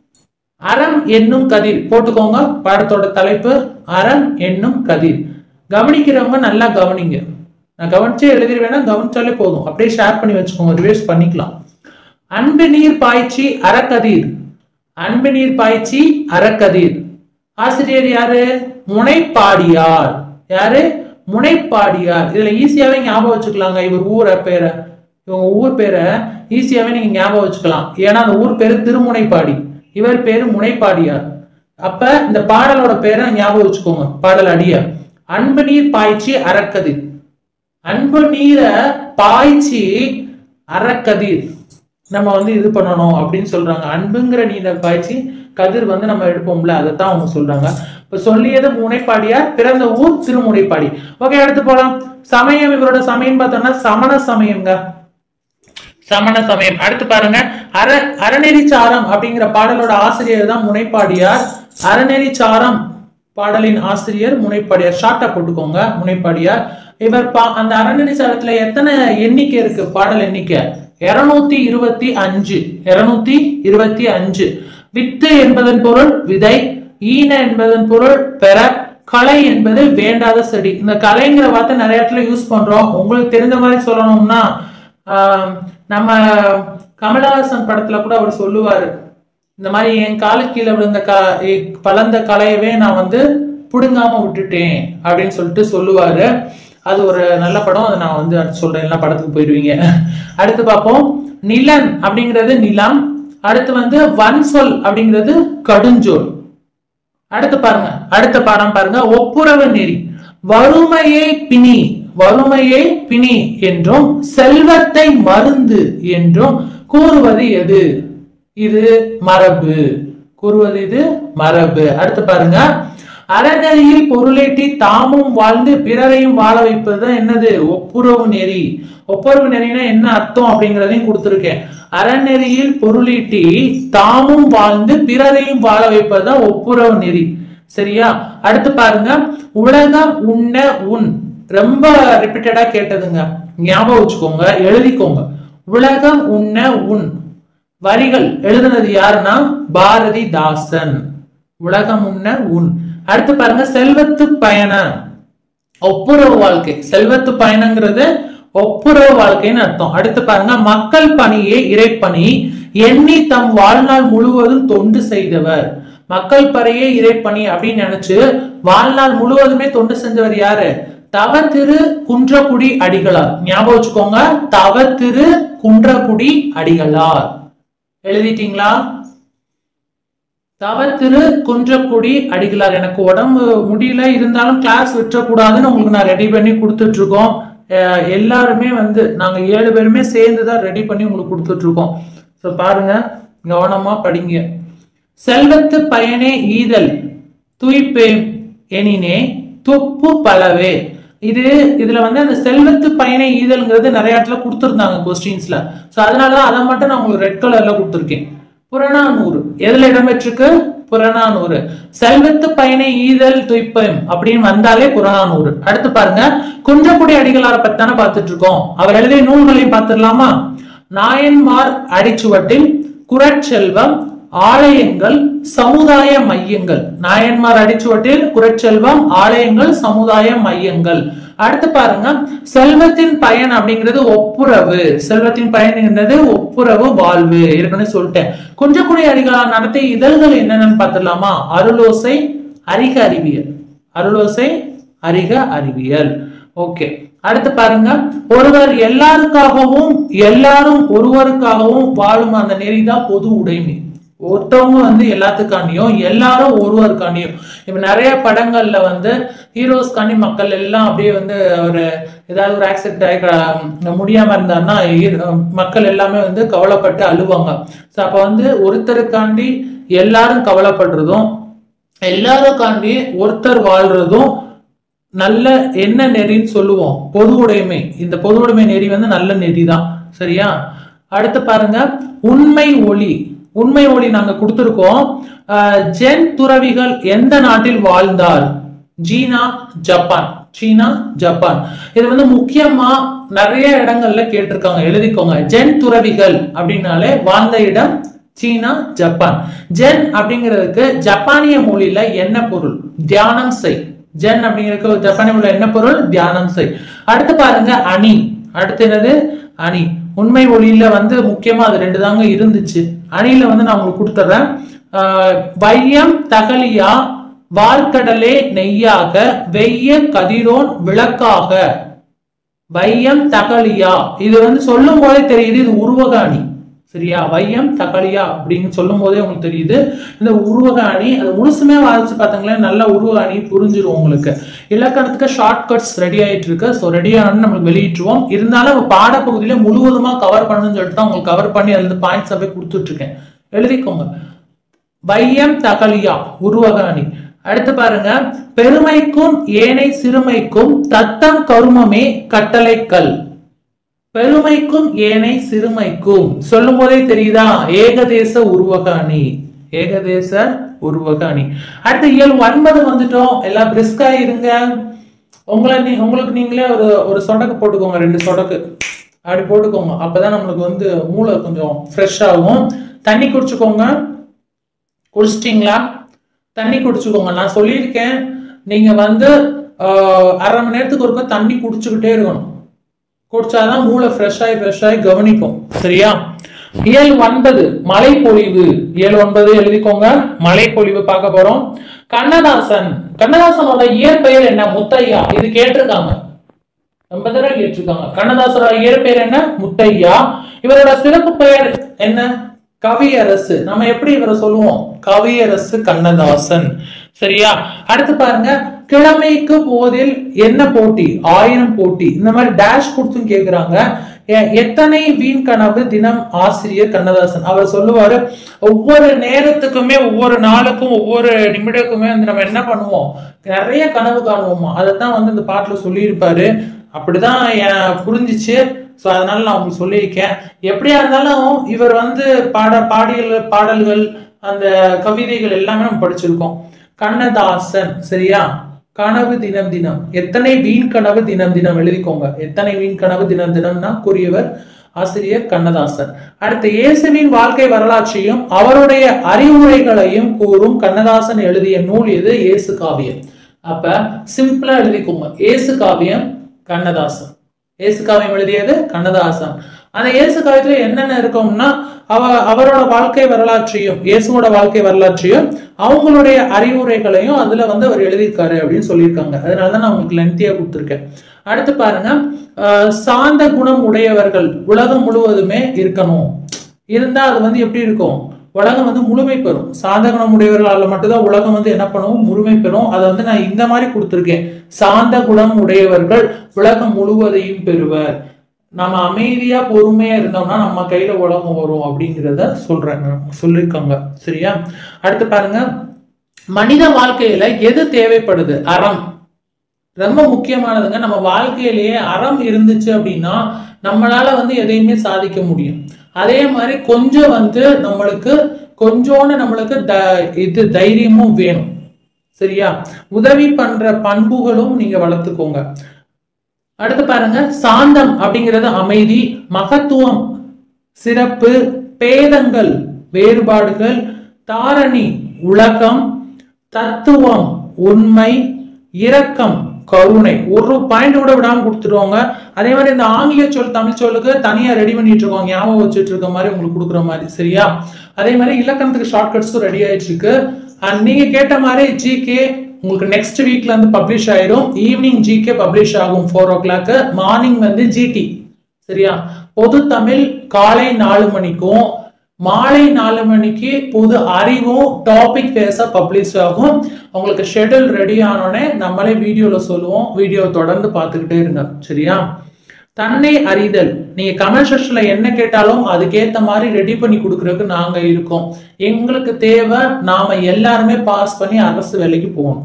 அறம் என்னும் கதிர் போட்டுக்கோங்க பாடத்தோட தலைப்பு அறம் என்னும் கதிர் கவனிக்கிறவங்க நல்லா கவனிங்க நான் கவனிச்சே எழுதிருவேன்னா கவனிச்சாலே போதும் அப்படியே ஷேர் பண்ணி வச்சுக்கோங்க ரிவைஸ் பண்ணிக்கலாம் அன்பு நீர் பாய்ச்சி அறக்கதிர் அன்பு நீர் பாய்ச்சி அறக்கதிர் ஆசிரியர் யாரு முனைப்பாடியார் யாரு முனைப்பாடியார் இதுல ஈஸியாவே ஞாபகம் வச்சுக்கலாங்க இவர் ஊரை பேரை இவங்க ஊர் பேரை ஈஸியாவே நீங்க ஞாபகம் வச்சுக்கலாம் ஏன்னா அந்த ஊர் பேரு திருமுனைப்பாடி இவர் பேரு முனைப்பாடியார் அப்ப இந்த பாடலோட பேரை ஞாபகம் வச்சுக்கோங்க பாடல் அடியார் அன்பு நீர் பாய்ச்சி அறக்கதிர் அன்பு நீரை பாய்ச்சி அறக்கதிர் நம்ம வந்து இது பண்ணணும் அப்படின்னு சொல்றாங்க அன்புங்கிற நீரை பாய்ச்சி கதிர் வந்து நம்ம எடுப்போம்ல அதைத்தான் அவங்க சொல்றாங்க இப்ப சொல்லியது முனைப்பாடியார் பிறந்த ஊர் திருமுனைப்பாடி ஓகே அடுத்து போலாம் சமயம் இவரோட சமயம் பார்த்தோம்னா சமண சமயம்ங்க சமண சமயம் அடுத்து பாருங்க அற அறநெறிச்சாரம் அப்படிங்கிற பாடலோட ஆசிரியர் தான் முனைப்பாடியார் அறநெறிச்சாரம் பாடலின் ஆசிரியர் முனைப்பாடியார் ஷார்ட்டா போட்டுக்கோங்க முனைப்பாடியார் இவர் பா அந்த அறநெறிச்சாரத்துல எத்தனை எண்ணிக்கை இருக்கு பாடல் எண்ணிக்கை இருநூத்தி இருபத்தி அஞ்சு இருநூத்தி இருபத்தி அஞ்சு வித்து என்பதன் பொருள் விதை ஈன என்பதன் பொருள் பெற கலை என்பது வேண்டாத செடி இந்த கலைங்கிற வார்த்தை நிறைய இடத்துல யூஸ் பண்றோம் உங்களுக்கு தெரிஞ்ச மாதிரி சொல்லணும்னா ஆஹ், நம்ம கமலஹாசன் படத்துல கூட அவர் சொல்லுவாரு இந்த மாதிரி என் காலு கீழே விழுந்த க எ- வளர்ந்த கலையவே நான் வந்து புடுங்காம விட்டுட்டேன் அப்படின்னு சொல்லிட்டு சொல்லுவாரு அது ஒரு நல்ல படம் அதை நான் வந்து அடுத்து சொல்றேன் எல்லாம் படத்துக்கு போயிடுவீங்க அடுத்து பார்ப்போம் நிலன் அப்படிங்கிறது நிலம் அடுத்து வந்து வன் சொல் அப்படிங்கிறது கடுஞ்சொல் அடுத்து பாருங்க அடுத்த பாடம் பாருங்க ஒப்புரவு நெறி வறுமையை பிணி வறுமையை பிணி என்றும் செல்வத்தை மருந்து என்றும் கூறுவது எது இது மரபு கூறுவது இது மரபு அடுத்து பாருங்க அறநெறியில் பொருளேற்றி தாமும் வாழ்ந்து பிறரையும் வாழ வைப்பது என்னது ஒப்புரவு நெறி ஒப்புரவு நெறினா என்ன அர்த்தம் அப்படிங்கிறதையும் கொடுத்திருக்கேன் அறநெறியில் பொருளீட்டி தாமும் வாழ்ந்து பிறரையும் வாழ வைப்பதுதான் ஒப்புரவு நெறி சரியா அடுத்து பாருங்க உலகம் உண்ண உன் ரொம்ப ரிப்பீட்டடா கேட்டதுங்க ஞாபகம் வச்சுக்கோங்க எழுதிக்கோங்க உலகம் உண்ண உன் வரிகள் எழுதுனது யாருன்னா பாரதிதாசன் உலகம் உண்ண உன் அடுத்து பாருங்க செல்வத்து பயணம் ஒப்புரவு வாழ்க்கை செல்வத்து பயணங்கிறது ஒப்புரவு வாழ்க்கைன்னு அர்த்தம் அடுத்து பாருங்க மக்கள் பணியே இறைப்பணி எண்ணி தம் வாழ்நாள் முழுவதும் தொண்டு செய்தவர் மக்கள் பணியே இறைப்பணி அப்படின்னு நினைச்சு வாழ்நாள் முழுவதுமே தொண்டு செஞ்சவர் யாரு தவ திரு குன்றக்குடி அடிகளார் ஞாபகம் வச்சுக்கோங்க தவ திரு குன்றக்குடி அடிகளார் எழுதிட்டீங்களா தவ திரு குன்றக்குடி அடிகளார் எனக்கு உடம்பு முடியல இருந்தாலும் கிளாஸ் விட்டுறக்கூடாதுன்னு உங்களுக்கு நான் ரெடி பண்ணி கொடுத்துட்டு இருக்கோம் அஹ் எல்லாருமே வந்து நாங்க ஏழு பேருமே சேர்ந்து தான் ரெடி பண்ணி உங்களுக்கு கொடுத்துட்டு இருக்கோம் ஸோ பாருங்க கவனமா படிங்க செல்வத்து பயனே ஈதல் துய்ப்பேம் எனினே துப்பு பலவே இது இதுல வந்து அந்த செல்வத்து பயனை ஈதல்ங்கிறது நிறைய இடத்துல கொடுத்துருந்தாங்க கொஸ்டின்ஸ்ல சோ அதனாலதான் அதை மட்டும் நான் உங்களுக்கு ரெட் கலர்ல கொடுத்துருக்கேன் புறநானூறு எதுல இடம்பெற்றிருக்கு புறநானூறு செல்வத்து பயனை ஈதல் துய்ப்பம் அப்படின்னு வந்தாலே புறநானூறு அடுத்து பாருங்க குன்றக்குடி அடிகளாரை பத்தி தானே பார்த்துட்டு இருக்கோம் அவர் எழுதிய நூல்களையும் பார்த்துடலாமா நாயன்மார் அடிச்சுவட்டில் குரட்செல்வம் ஆலயங்கள் சமுதாய மையங்கள் நாயன்மார் அடிச்சுவட்டில் குரட்செல்வம் ஆலயங்கள் சமுதாய மையங்கள் அடுத்து பாருங்க செல்வத்தின் பயன் அப்படிங்கிறது ஒப்புரவு செல்வத்தின் பயன்ங்கிறது ஒப்புரவு வாழ்வு ஏற்கனவே சொல்லிட்டேன் குன்றக்குடி அடிகளார் நடத்திய இதழ்கள் என்னென்னு பார்த்துடலாமா அருளோசை அறிக அறிவியல் அருளோசை அறிக அறிவியல் ஓகே அடுத்து பாருங்க ஒருவர் எல்லாருக்காகவும் எல்லாரும் ஒருவருக்காகவும் வாழும் அந்த நெறிதான் பொது உடைமை ஒருத்தவங்க வந்து எல்லாத்துக்காண்டியும் எல்லாரும் ஒருவருக்காண்டியும் இப்ப நிறைய படங்கள்ல வந்து ஹீரோஸ்காண்டி மக்கள் எல்லாம் அப்படியே வந்து ஒரு ஏதாவது ஒரு ஆக்சிடென்ட் ஆகி க- முடியாம இருந்தாருன்னா ஹீரோ- மக்கள் எல்லாமே வந்து கவலைப்பட்டு அழுவாங்க ஸோ அப்ப வந்து ஒருத்தருக்காண்டி எல்லாரும் கவலைப்படுறதும் எல்லாருக்காண்டி ஒருத்தர் வாழ்றதும் நல்ல என்ன நெறின்னு சொல்லுவோம் பொது உடைமை இந்த பொது உடைமை நெறி வந்து நல்ல நெறி தான் சரியா அடுத்து பாருங்க உண்மை ஒளி உண்மை ஒளி நாங்க கொடுத்திருக்கோம் அஹ், ஜென் துறவிகள் எந்த நாட்டில் வாழ்ந்தார் சீனா ஜப்பான் சீனா ஜப்பான் இது வந்து முக்கியமா நிறைய இடங்கள்ல கேட்டிருக்காங்க எழுதிக்கோங்க ஜென் துறவிகள் அப்படின்னாலே வாழ்ந்த இடம் சீனா ஜப்பான் ஜென் அப்படிங்கிறதுக்கு ஜப்பானிய மொழியில என்ன பொருள் தியானம் செய் ஜென் அப்படிங்கிறதுக்கு ஜப்பானிய மொழியில என்ன பொருள் தியானம் செய் அடுத்து பாருங்க அணி அடுத்து என்னது அணி உண்மை ஒளியில வந்து முக்கியமா அது ரெண்டு தாங்க இருந்துச்சு அணியில வந்து நான் உங்களுக்கு கொடுத்துட்றேன் ஆஹ் வையம் தகலியா வார்க்கடலே நெய்யாக வெய்ய கதிரோன் விளக்காக வையம் தகலியா இது வந்து சொல்லும் போதே தெரியுது இது உருவக அணி சரியா வையம் தகலியா அப்படின்னு சொல்லும் போதே உங்களுக்கு தெரியுது இந்த உருவக அணி அது முழுசுமே வாசிச்சு பார்த்தீங்களேன் நல்ல உருவக அணி புரிஞ்சிரும் உங்களுக்கு இலக்கணத்துக்கு ஷார்ட்கட்ஸ் ரெடி ஆயிட்டு இருக்கு ஸோ ரெடி ஆனு நம்மளுக்கு வெளியிட்டுருவோம் இருந்தாலும் நம்ம பாடப்பகுதியில முழுவதுமா கவர் பண்ணணும்னு சொல்லிட்டு தான் உங்களுக்கு கவர் பண்ணி அதுல பாயிண்ட்ஸ் அப்படியே கொடுத்துட்டு இருக்கேன் எழுதிக்கோங்க வையம் தகலியா உருவக அணி அடுத்து பாருங்க பெருமைக்கும் ஏனை சிறுமைக்கும் தத்தம் கருமமே கட்டளைக்கல் பெருமைக்கும் ஏனை சிறுமைக்கும் சொல்லும் போதே தெரியுதா ஏகதேச உருவக அணி ஏகதேச உருவக அணி அடுத்து இயல் ஒன்பது வந்துட்டோம் எல்லாம் பிரிஸ்கா இருங்க உங்களை நீ உங்களுக்கு நீங்களே ஒரு ஒரு சொடக்கு போட்டுக்கோங்க ரெண்டு சொடக்கு அப்படி போட்டுக்கோங்க அப்பதான் நம்மளுக்கு வந்து மூளை கொஞ்சம் ஃப்ரெஷ் ஆகும் தண்ணி குடிச்சுக்கோங்க குடிச்சிட்டிங்களா தண்ணி குடிச்சுக்கோங்க நான் சொல்லியிருக்கேன் நீங்க வந்து ஆஹ், அரை மணி நேரத்துக்கு ஒருக்கா தண்ணி குடிச்சுக்கிட்டே இருக்கணும் குடிச்சாதான் மூளை ஃப்ரெஷ் ஆகி ஃப்ரெஷ் ஆகி கவனிக்கும் சரியா இயல் ஒன்பது மழைப்பொழிவு இயல் ஒன்பது எழுதிக்கோங்க மழைப்பொழிவு பார்க்க போறோம் கண்ணதாசன் கண்ணதாசனோட இயற்பெயர் என்ன முத்தையா இது கேட்டிருக்காங்க ரொம்ப தடவை கேட்டிருக்காங்க கண்ணதாசனோட இயற்பெயர் என்ன முத்தையா இவரோட சிறப்பு பெயர் என்ன கவியரசு நம்ம எப்படி இவரை சொல்லுவோம் கவியரசு கண்ணதாசன் சரியா அடுத்து பாருங்க கிழமைக்கு போதில் என்ன போட்டி ஆயிரம் போட்டி இந்த மாதிரி டேஷ் கொடுத்தும் கேக்குறாங்க எ- எத்தனை வீண் கனவு தினம் ஆசிரியர் கண்ணதாசன் அவர் சொல்லுவாரு ஒவ்வொரு நேரத்துக்குமே ஒவ்வொரு நாளுக்கும் ஒவ்வொரு நிமிடக்குமே வந்து நம்ம என்ன பண்ணுவோம் நிறைய கனவு காணுவோமா அதைத்தான் வந்து இந்த பாட்டுல சொல்லியிருப்பாரு அப்படிதான் என் புரிஞ்சிச்சு ஸோ அதனால நான் உங்களுக்கு சொல்லியிருக்கேன் எப்படியா இருந்தாலும் இவர் வந்து பாட பாடியல் பாடல்கள் அந்த கவிதைகள் எல்லாமே நம்ம படிச்சிருக்கோம் கண்ணதாசன் சரியா கனவு தினம் தினம் எத்தனை வீண் கனவு தினம் தினம் எழுதிக்கோங்க எத்தனை வீண் கனவு தினம் தினம்னா கூறியவர் ஆசிரியர் கண்ணதாசன் அடுத்து இயேசுவின் வாழ்க்கை வரலாற்றையும் அவருடைய அறிவுரைகளையும் கூறும் கண்ணதாசன் எழுதிய நூல் எது இயேசு காவியம் அப்ப சிம்பிளா எழுதிக்கோங்க இயேசு காவியம் கண்ணதாசன் இயேசு காவியம் எழுதியது கண்ணதாசன் அந்த இயேசு காவியத்துல என்னென்ன இருக்கும்னா அவ அவரோட வாழ்க்கை வரலாற்றையும் இயேசுவோட வாழ்க்கை வரலாற்றையும் அவங்களுடைய அறிவுரைகளையும் அதுல வந்து அவர் எழுதியிருக்காரு அப்படின்னு சொல்லியிருக்காங்க அதனாலதான் நான் உங்களுக்கு லென்த்தியா கொடுத்துருக்கேன் அடுத்து பாருங்க ஆஹ் சாந்த குணம் உடையவர்கள் உலகம் முழுவதுமே இருக்கணும் இருந்தா அது வந்து எப்படி இருக்கும் உலகம் வந்து முழுமை பெறும் சாந்த குணம் உடையவர்களால மட்டும்தான் உலகம் வந்து என்ன பண்ணுவோம் முழுமை பெறும் அதை வந்து நான் இந்த மாதிரி கொடுத்துருக்கேன் சாந்த குணம் உடையவர்கள் உலகம் முழுவதையும் பெறுவர் நம்ம அமைதியா பொறுமையா இருந்தோம்னா நம்ம கையில உலகம் வரும் அப்படிங்கிறத சொல்றேன் நான். சொல்லியிருக்காங்க சரியா அடுத்து பாருங்க மனித வாழ்க்கையில எது தேவைப்படுது அறம் ரொம்ப முக்கியமானதுங்க நம்ம வாழ்க்கையிலேயே அறம் இருந்துச்சு அப்படின்னா நம்மளால வந்து எதையுமே சாதிக்க முடியும் அதே மாதிரி கொஞ்சம் வந்து நம்மளுக்கு கொஞ்சோன்னு நம்மளுக்கு த இது தைரியமும் வேணும் சரியா உதவி பண்ற பண்புகளும் நீங்க வளர்த்துக்கோங்க அடுத்து பாருங்க சாந்தம் அப்படிங்கிறது அமைதி மகத்துவம் சிறப்பு பேதங்கள் வேறுபாடுகள் தாரணி உலகம் தத்துவம் உண்மை இரக்கம் கருணை ஒரு பாயிண்ட் கூட விடாம கொடுத்துருவாங்க அதே மாதிரி இந்த ஆங்கில சொல் தமிழ் சொல்லுக்கு தனியா ரெடி பண்ணிட்டு இருக்கோம் ஞாபகம் வச்சுட்டு இருக்க மாதிரி உங்களுக்கு கொடுக்குற மாதிரி சரியா அதே மாதிரி இலக்கணத்துக்கு ஷார்ட்கட்ஸும் ரெடி ஆயிட்டு இருக்கு அண்ட் நீங்க கேட்ட மாதிரி ஜிகே உங்களுக்கு நெக்ஸ்ட் வீக்ல வந்து பப்ளிஷ் ஆயிடும் ஈவினிங் ஜிகே பப்ளிஷ் ஆகும் ஃபோர் ஓ கிளாக் மார்னிங் வந்து ஜிடி சரியா பொது தமிழ் காலை நாலு மணிக்கும் மாலை நாலு மணிக்கு பொது அறிவும் டாபிக் பேஸா பப்ளிஷ் ஆகும் உங்களுக்கு ஷெட்யூல் ரெடி ஆனோடனே நம்மளே வீடியோல சொல்லுவோம் வீடியோ தொடர்ந்து பார்த்துக்கிட்டே இருங்க சரியா தன்னை அறிதல் நீங்க கமெண்ட் செக்ஷன்ல என்ன கேட்டாலும் அதுக்கேத்த மாதிரி ரெடி பண்ணி கொடுக்கறதுக்கு நாங்க இருக்கோம் எங்களுக்கு தேவை நாம எல்லாருமே பாஸ் பண்ணி அரசு வேலைக்கு போகணும்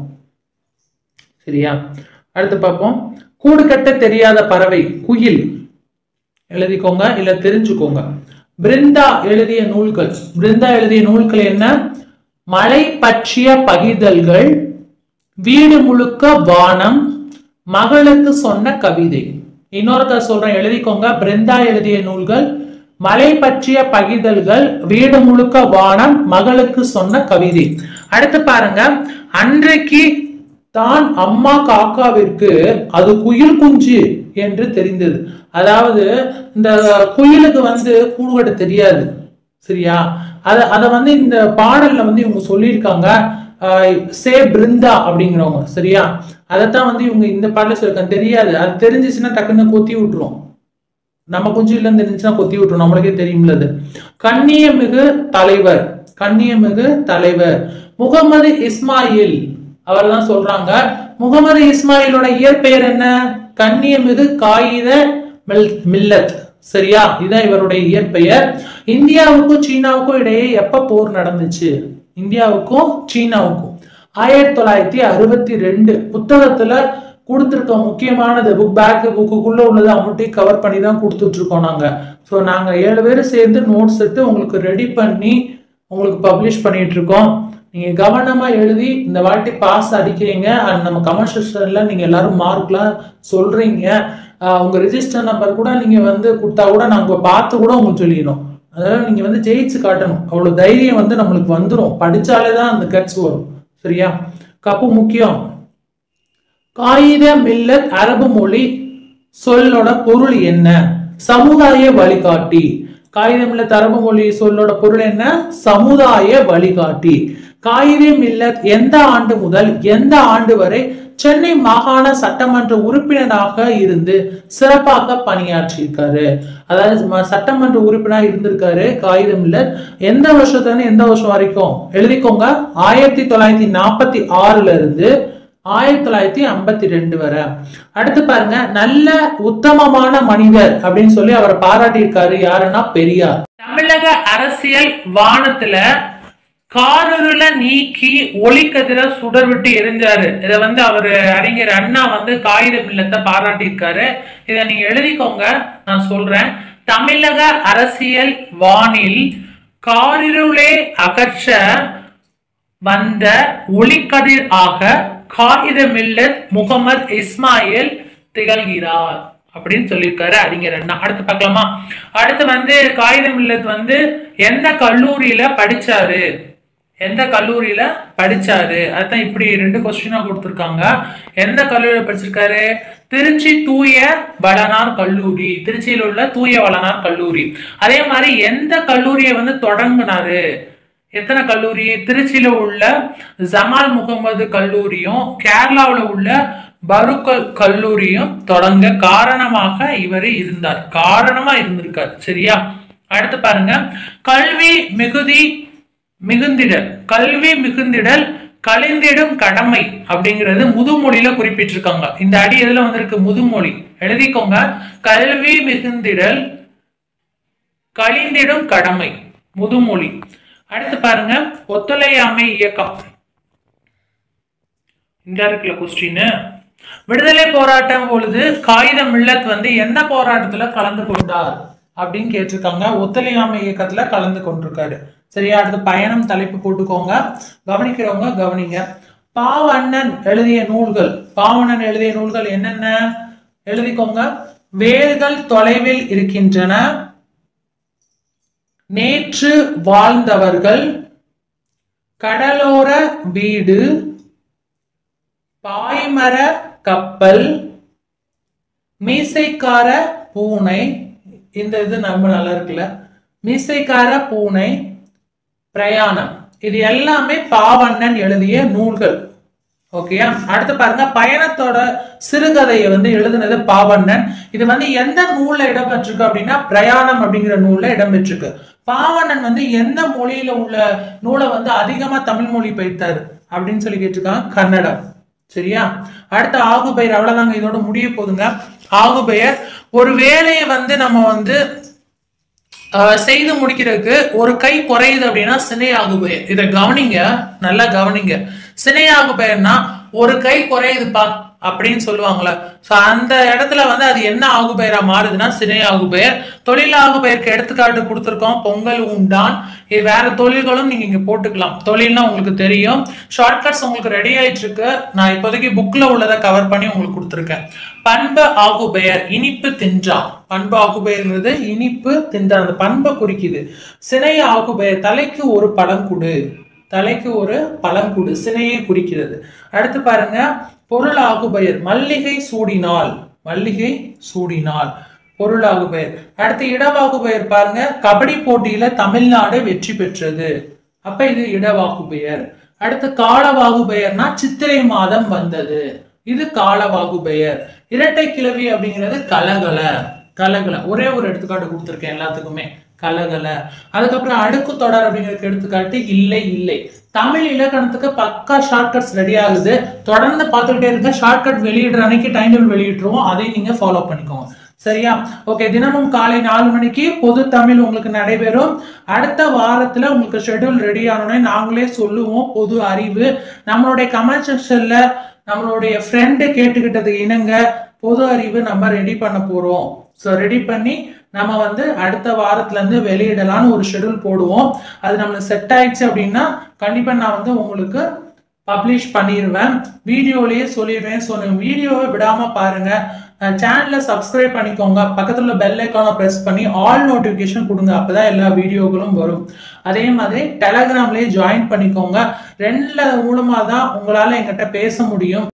சரியா அடுத்து பார்ப்போம் கூடு கட்ட தெரியாத பறவை குயில் எழுதிக்கோங்க இல்ல தெரிஞ்சுக்கோங்க பிருந்தா எழுதிய நூல்கள் பிருந்தா எழுதிய நூல்கள் என்ன மழை பற்றிய பகிர்தல்கள் வீடு முழுக்க வானம் மகளுக்கு சொன்ன கவிதை இன்னொருக்க சொல்றேன் எழுதிக்கோங்க பிருந்தா எழுதிய நூல்கள் மலை பற்றிய பகிர்தல்கள் வீடு முழுக்க வானம் மகளுக்கு சொன்ன கவிதை அடுத்து பாருங்க அன்றைக்கு தான் அம்மா காக்காவிற்கு அது குயில் குஞ்சு என்று தெரிந்தது அதாவது இந்த குயிலுக்கு வந்து கூடுகட்ட தெரியாது சரியா அத அத வந்து இந்த பாடல்ல வந்து இவங்க சொல்லியிருக்காங்க ஆஹ் சே பிருந்தா அப்படிங்கிறவங்க சரியா அதைத்தான் வந்து இவங்க இந்த பாடல சொல்லியிருக்காங்க தெரியாது அது தெரிஞ்சிச்சுன்னா டக்குன்னு கொத்தி விட்டுரும் நம்ம கொஞ்சம் இல்லைன்னு தெரிஞ்சுன்னா கொத்தி விட்டுரும் நம்மளுக்கே தெரியும்ல அது கண்ணியமிகு தலைவர் கண்ணியமிகு தலைவர் முகமது இஸ்மாயில் அவர் தான் சொல்றாங்க முகமது இஸ்மாயிலோட இயற்பெயர் என்ன கண்ணியமிகு காகித மில் மில்லத் சரியா இதான் இவருடைய இயற்பெயர் இந்தியாவுக்கும் சீனாவுக்கும் இடையே எப்ப போர் நடந்துச்சு இந்தியாவுக்கும் சீனாவுக்கும் ஆயிரத்தி தொள்ளாயிரத்தி அறுபத்தி ரெண்டு புத்தகத்துல கொடுத்துருக்க முக்கியமானது புக் பேக் புக்குக்குள்ள உள்ளது அமுட்டி கவர் பண்ணி தான் கொடுத்துட்டு இருக்கோம் நாங்க ஸோ நாங்க ஏழு பேர் சேர்ந்து நோட்ஸ் எடுத்து உங்களுக்கு ரெடி பண்ணி உங்களுக்கு பப்ளிஷ் பண்ணிட்டு இருக்கோம் நீங்க கவனமா எழுதி இந்த வாட்டி பாஸ் அடிக்கிறீங்க அண்ட் நம்ம கமெண்ட் செக்ஷன்ல நீங்க எல்லாரும் மார்க்லாம் சொல்றீங்க ஆஹ் உங்க ரெஜிஸ்டர் நம்பர் கூட நீங்க வந்து கொடுத்தா கூட நாங்க பார்த்து கூட உங்களுக்கு சொல்லிடணும் அதனால நீங்க வந்து ஜெயிச்சு காட்டணும் அவ்வளவு தைரியம் வந்து நம்மளுக்கு வந்துடும் படிச்சாலே தான் அந்த கட்ஸ் வரும் சரியா கப்பு முக்கியம் காகித மில்லத் அரபு மொழி சொல்லோட பொருள் என்ன சமுதாய வழிகாட்டி காகித மில்லத் அரபு மொழி சொல்லோட பொருள் என்ன சமுதாய வழிகாட்டி காகித மில்லத் எந்த ஆண்டு முதல் எந்த ஆண்டு வரை சென்னை மாகாண சட்டமன்ற உறுப்பினராக இருந்து சிறப்பாக பணியாற்றியிருக்காரு அதாவது ம- சட்டமன்ற உறுப்பினராக இருந்திருக்காரு காகிதம் இல்ல எந்த வருஷத்துல இருந்து எந்த வருஷம் வரைக்கும் எழுதிக்கோங்க ஆயிரத்தி தொள்ளாயிரத்தி நாற்பத்தி ஆறுல இருந்து ஆயிரத்தி தொள்ளாயிரத்தி ஐம்பத்தி ரெண்டு வரை அடுத்து பாருங்க நல்ல உத்தமமான மனிதர் அப்படின்னு சொல்லி அவரை பாராட்டியிருக்காரு யாருன்னா பெரியார் தமிழக அரசியல் வானத்துல காரிருள நீக்கி ஒளிக்கதிர சுடர் விட்டு எரிஞ்சாரு இத வந்து அவரு அறிஞர் அண்ணா வந்து காகித மில்லத்தை பாராட்டியிருக்காரு இதை நீங்க எழுதிக்கோங்க நான் சொல்றேன் தமிழக அரசியல் வானில் காரிருளே அகற்ற வந்த ஒளிக்கதிர் ஆக காகித மில்லத் முகமது இஸ்மாயில் திகழ்கிறார் அப்படின்னு சொல்லியிருக்காரு அறிஞர் அண்ணா அடுத்து பார்க்கலாமா அடுத்து வந்து காகித மில்லத் வந்து எந்த கல்லூரியில படிச்சாரு எந்த கல்லூரியில படிச்சாரு அதான் இப்படி ரெண்டு கொஸ்டினா கொடுத்துருக்காங்க எந்த கல்லூரியில படிச்சிருக்காரு திருச்சி தூய வளனார் கல்லூரி திருச்சியில் உள்ள தூய வளனார் கல்லூரி அதே மாதிரி எந்த கல்லூரியை வந்து தொடங்கினாரு எத்தனை கல்லூரி திருச்சியில உள்ள ஜமால் முகமது கல்லூரியும் கேரளாவுல உள்ள பருக்கல் கல்லூரியும் தொடங்க காரணமாக இவர் இருந்தார் காரணமா இருந்திருக்கார் சரியா அடுத்து பாருங்க கல்வி மிகுதி மிகுந்திடல் கல்வி மிகுந்திடல் கலைந்திடும் கடமை அப்படிங்கிறது முதுமொழியில குறிப்பிட்டிருக்காங்க இந்த அடி எதுல வந்திருக்கு முதுமொழி எழுதிக்கோங்க கல்வி மிகுந்திடல் கழிந்திடும் கடமை முதுமொழி அடுத்து பாருங்க ஒத்துழையாமை இயக்கம் இங்க இருக்குல்ல கொஸ்டின் விடுதலை போராட்டம் பொழுது காகித மில்லத் வந்து எந்த போராட்டத்துல கலந்து கொண்டார் அப்படின்னு கேட்டிருக்காங்க ஒத்துழையாமை இயக்கத்துல கலந்து கொண்டிருக்காரு சரியா அடுத்து பயணம் தலைப்பு போட்டுக்கோங்க கவனிக்கிறவங்க கவனிங்க பாவண்ணன் எழுதிய நூல்கள் பாவண்ணன் எழுதிய நூல்கள் என்னென்ன எழுதிக்கோங்க வேர்கள் தொலைவில் இருக்கின்றன நேற்று வாழ்ந்தவர்கள் கடலோர வீடு பாய்மர கப்பல் மீசைக்கார பூனை இந்த இது நம்ம நல்லா இருக்குல்ல மீசைக்கார பூனை பிரயாணம் இது எல்லாமே பாவண்ணன் எழுதிய நூல்கள் ஓகேயா அடுத்து பாருங்க பயணத்தோட சிறுகதையை வந்து எழுதுனது பாவண்ணன் இது வந்து எந்த நூல்ல இடம்பெற்றிருக்கு அப்படின்னா பிரயாணம் அப்படிங்கிற நூல்ல இடம்பெற்றிருக்கு பாவண்ணன் வந்து எந்த மொழியில உள்ள நூலை வந்து அதிகமா தமிழ் மொழி பெய்த்தாரு அப்படின்னு சொல்லி கேட்டிருக்காங்க கன்னடம் சரியா அடுத்த ஆகுபெயர் அவ்வளவுதாங்க இதோட முடிய போதுங்க ஆகுபெயர் ஒரு வேலையை வந்து நம்ம வந்து ஆஹ், செய்து முடிக்கிறதுக்கு ஒரு கை குறையுது அப்படின்னா சினையாகு பெயர் இதை கவனிங்க நல்லா கவனிங்க சினையாகு பெயர்னா ஒரு கை குறையுதுப்பா அப்படின்னு சொல்லுவாங்கல்ல சோ அந்த இடத்துல வந்து அது என்ன ஆகு பெயரா மாறுதுன்னா சினை ஆகு பெயர் தொழில் ஆகு பெயருக்கு எடுத்துக்காட்டு கொடுத்துருக்கோம் பொங்கல் உண்டான் இது வேற தொழில்களும் நீங்க இங்க போட்டுக்கலாம் தொழில்னா உங்களுக்கு தெரியும் ஷார்ட்கட்ஸ் உங்களுக்கு ரெடி ஆயிட்டு இருக்கு நான் இப்போதைக்கு புக்ல உள்ளதை கவர் பண்ணி உங்களுக்கு கொடுத்துருக்கேன் பண்பு ஆகு பெயர் இனிப்பு தின்றா பண்பு ஆகு பெயர்ங்கிறது இனிப்பு தின்றா அந்த பண்பை குறிக்குது சினை ஆகு பெயர் தலைக்கு ஒரு பழம் கொடு தலைக்கு ஒரு பழம் கொடு சினையை குறிக்கிறது அடுத்து பாருங்க பொருள் ஆகு பெயர் மல்லிகை சூடினால் மல்லிகை சூடினால் பொருளாகு பெயர் அடுத்து இடவாகு பெயர் பாருங்க கபடி போட்டியில தமிழ்நாடு வெற்றி பெற்றது அப்ப இது இடவாகு பெயர் அடுத்து காலவாகு பெயர்னா சித்திரை மாதம் வந்தது இது காலவாகு பெயர் இரட்டை கிளவி அப்படிங்கிறது கலகல கலகல ஒரே ஒரு எடுத்துக்காட்டு கொடுத்துருக்கேன் எல்லாத்துக்குமே கலகல அதுக்கப்புறம் அடுக்கு தொடர் அப்படிங்கிறதுக்கு எடுத்துக்காட்டு இல்லை இல்லை தமிழ் இலக்கணத்துக்கு பக்கா ஷார்ட்கட்ஸ் ரெடி ஆகுது தொடர்ந்து பார்த்துக்கிட்டே இருங்க ஷார்ட்கட் வெளியிடுற அன்னைக்கு டைம் டேபிள் வெளியிட்டுருவோம் அதையும் நீங்க ஃபாலோ பண்ணிக்கோங்க சரியா ஓகே தினமும் காலை நாலு மணிக்கு பொது தமிழ் உங்களுக்கு நடைபெறும் அடுத்த வாரத்துல உங்களுக்கு ஷெட்யூல் ரெடி ஆனோடனே நாங்களே சொல்லுவோம் பொது அறிவு நம்மளுடைய கமெண்ட் செக்ஷன்ல நம்மளுடைய ஃப்ரெண்டு கேட்டுக்கிட்டது இணங்க பொது அறிவு நம்ம ரெடி பண்ண போறோம் ஸோ ரெடி பண்ணி நம்ம வந்து அடுத்த வாரத்துல இருந்து வெளியிடலாம்னு ஒரு ஷெட்யூல் போடுவோம் அது நம்மளுக்கு செட் ஆயிடுச்சு அப்படின்னா கண்டிப்பா நான் வந்து உங்களுக்கு பப்ளிஷ் பண்ணிடுவேன் வீடியோலயே சொல்லிடுவேன் ஸோ நீங்கள் வீடியோவை விடாம பாருங்க சேனலை சப்ஸ்கிரைப் பண்ணிக்கோங்க பக்கத்துல உள்ள பெல் ஐக்கானை ப்ரெஸ் பண்ணி ஆல் நோட்டிஃபிகேஷன் கொடுங்க அப்பதான் எல்லா வீடியோக்களும் வரும் அதே மாதிரி டெலகிராம்லயே ஜாயின் பண்ணிக்கோங்க ரெண்டுல மூலமா தான் உங்களால என்கிட்ட பேச முடியும்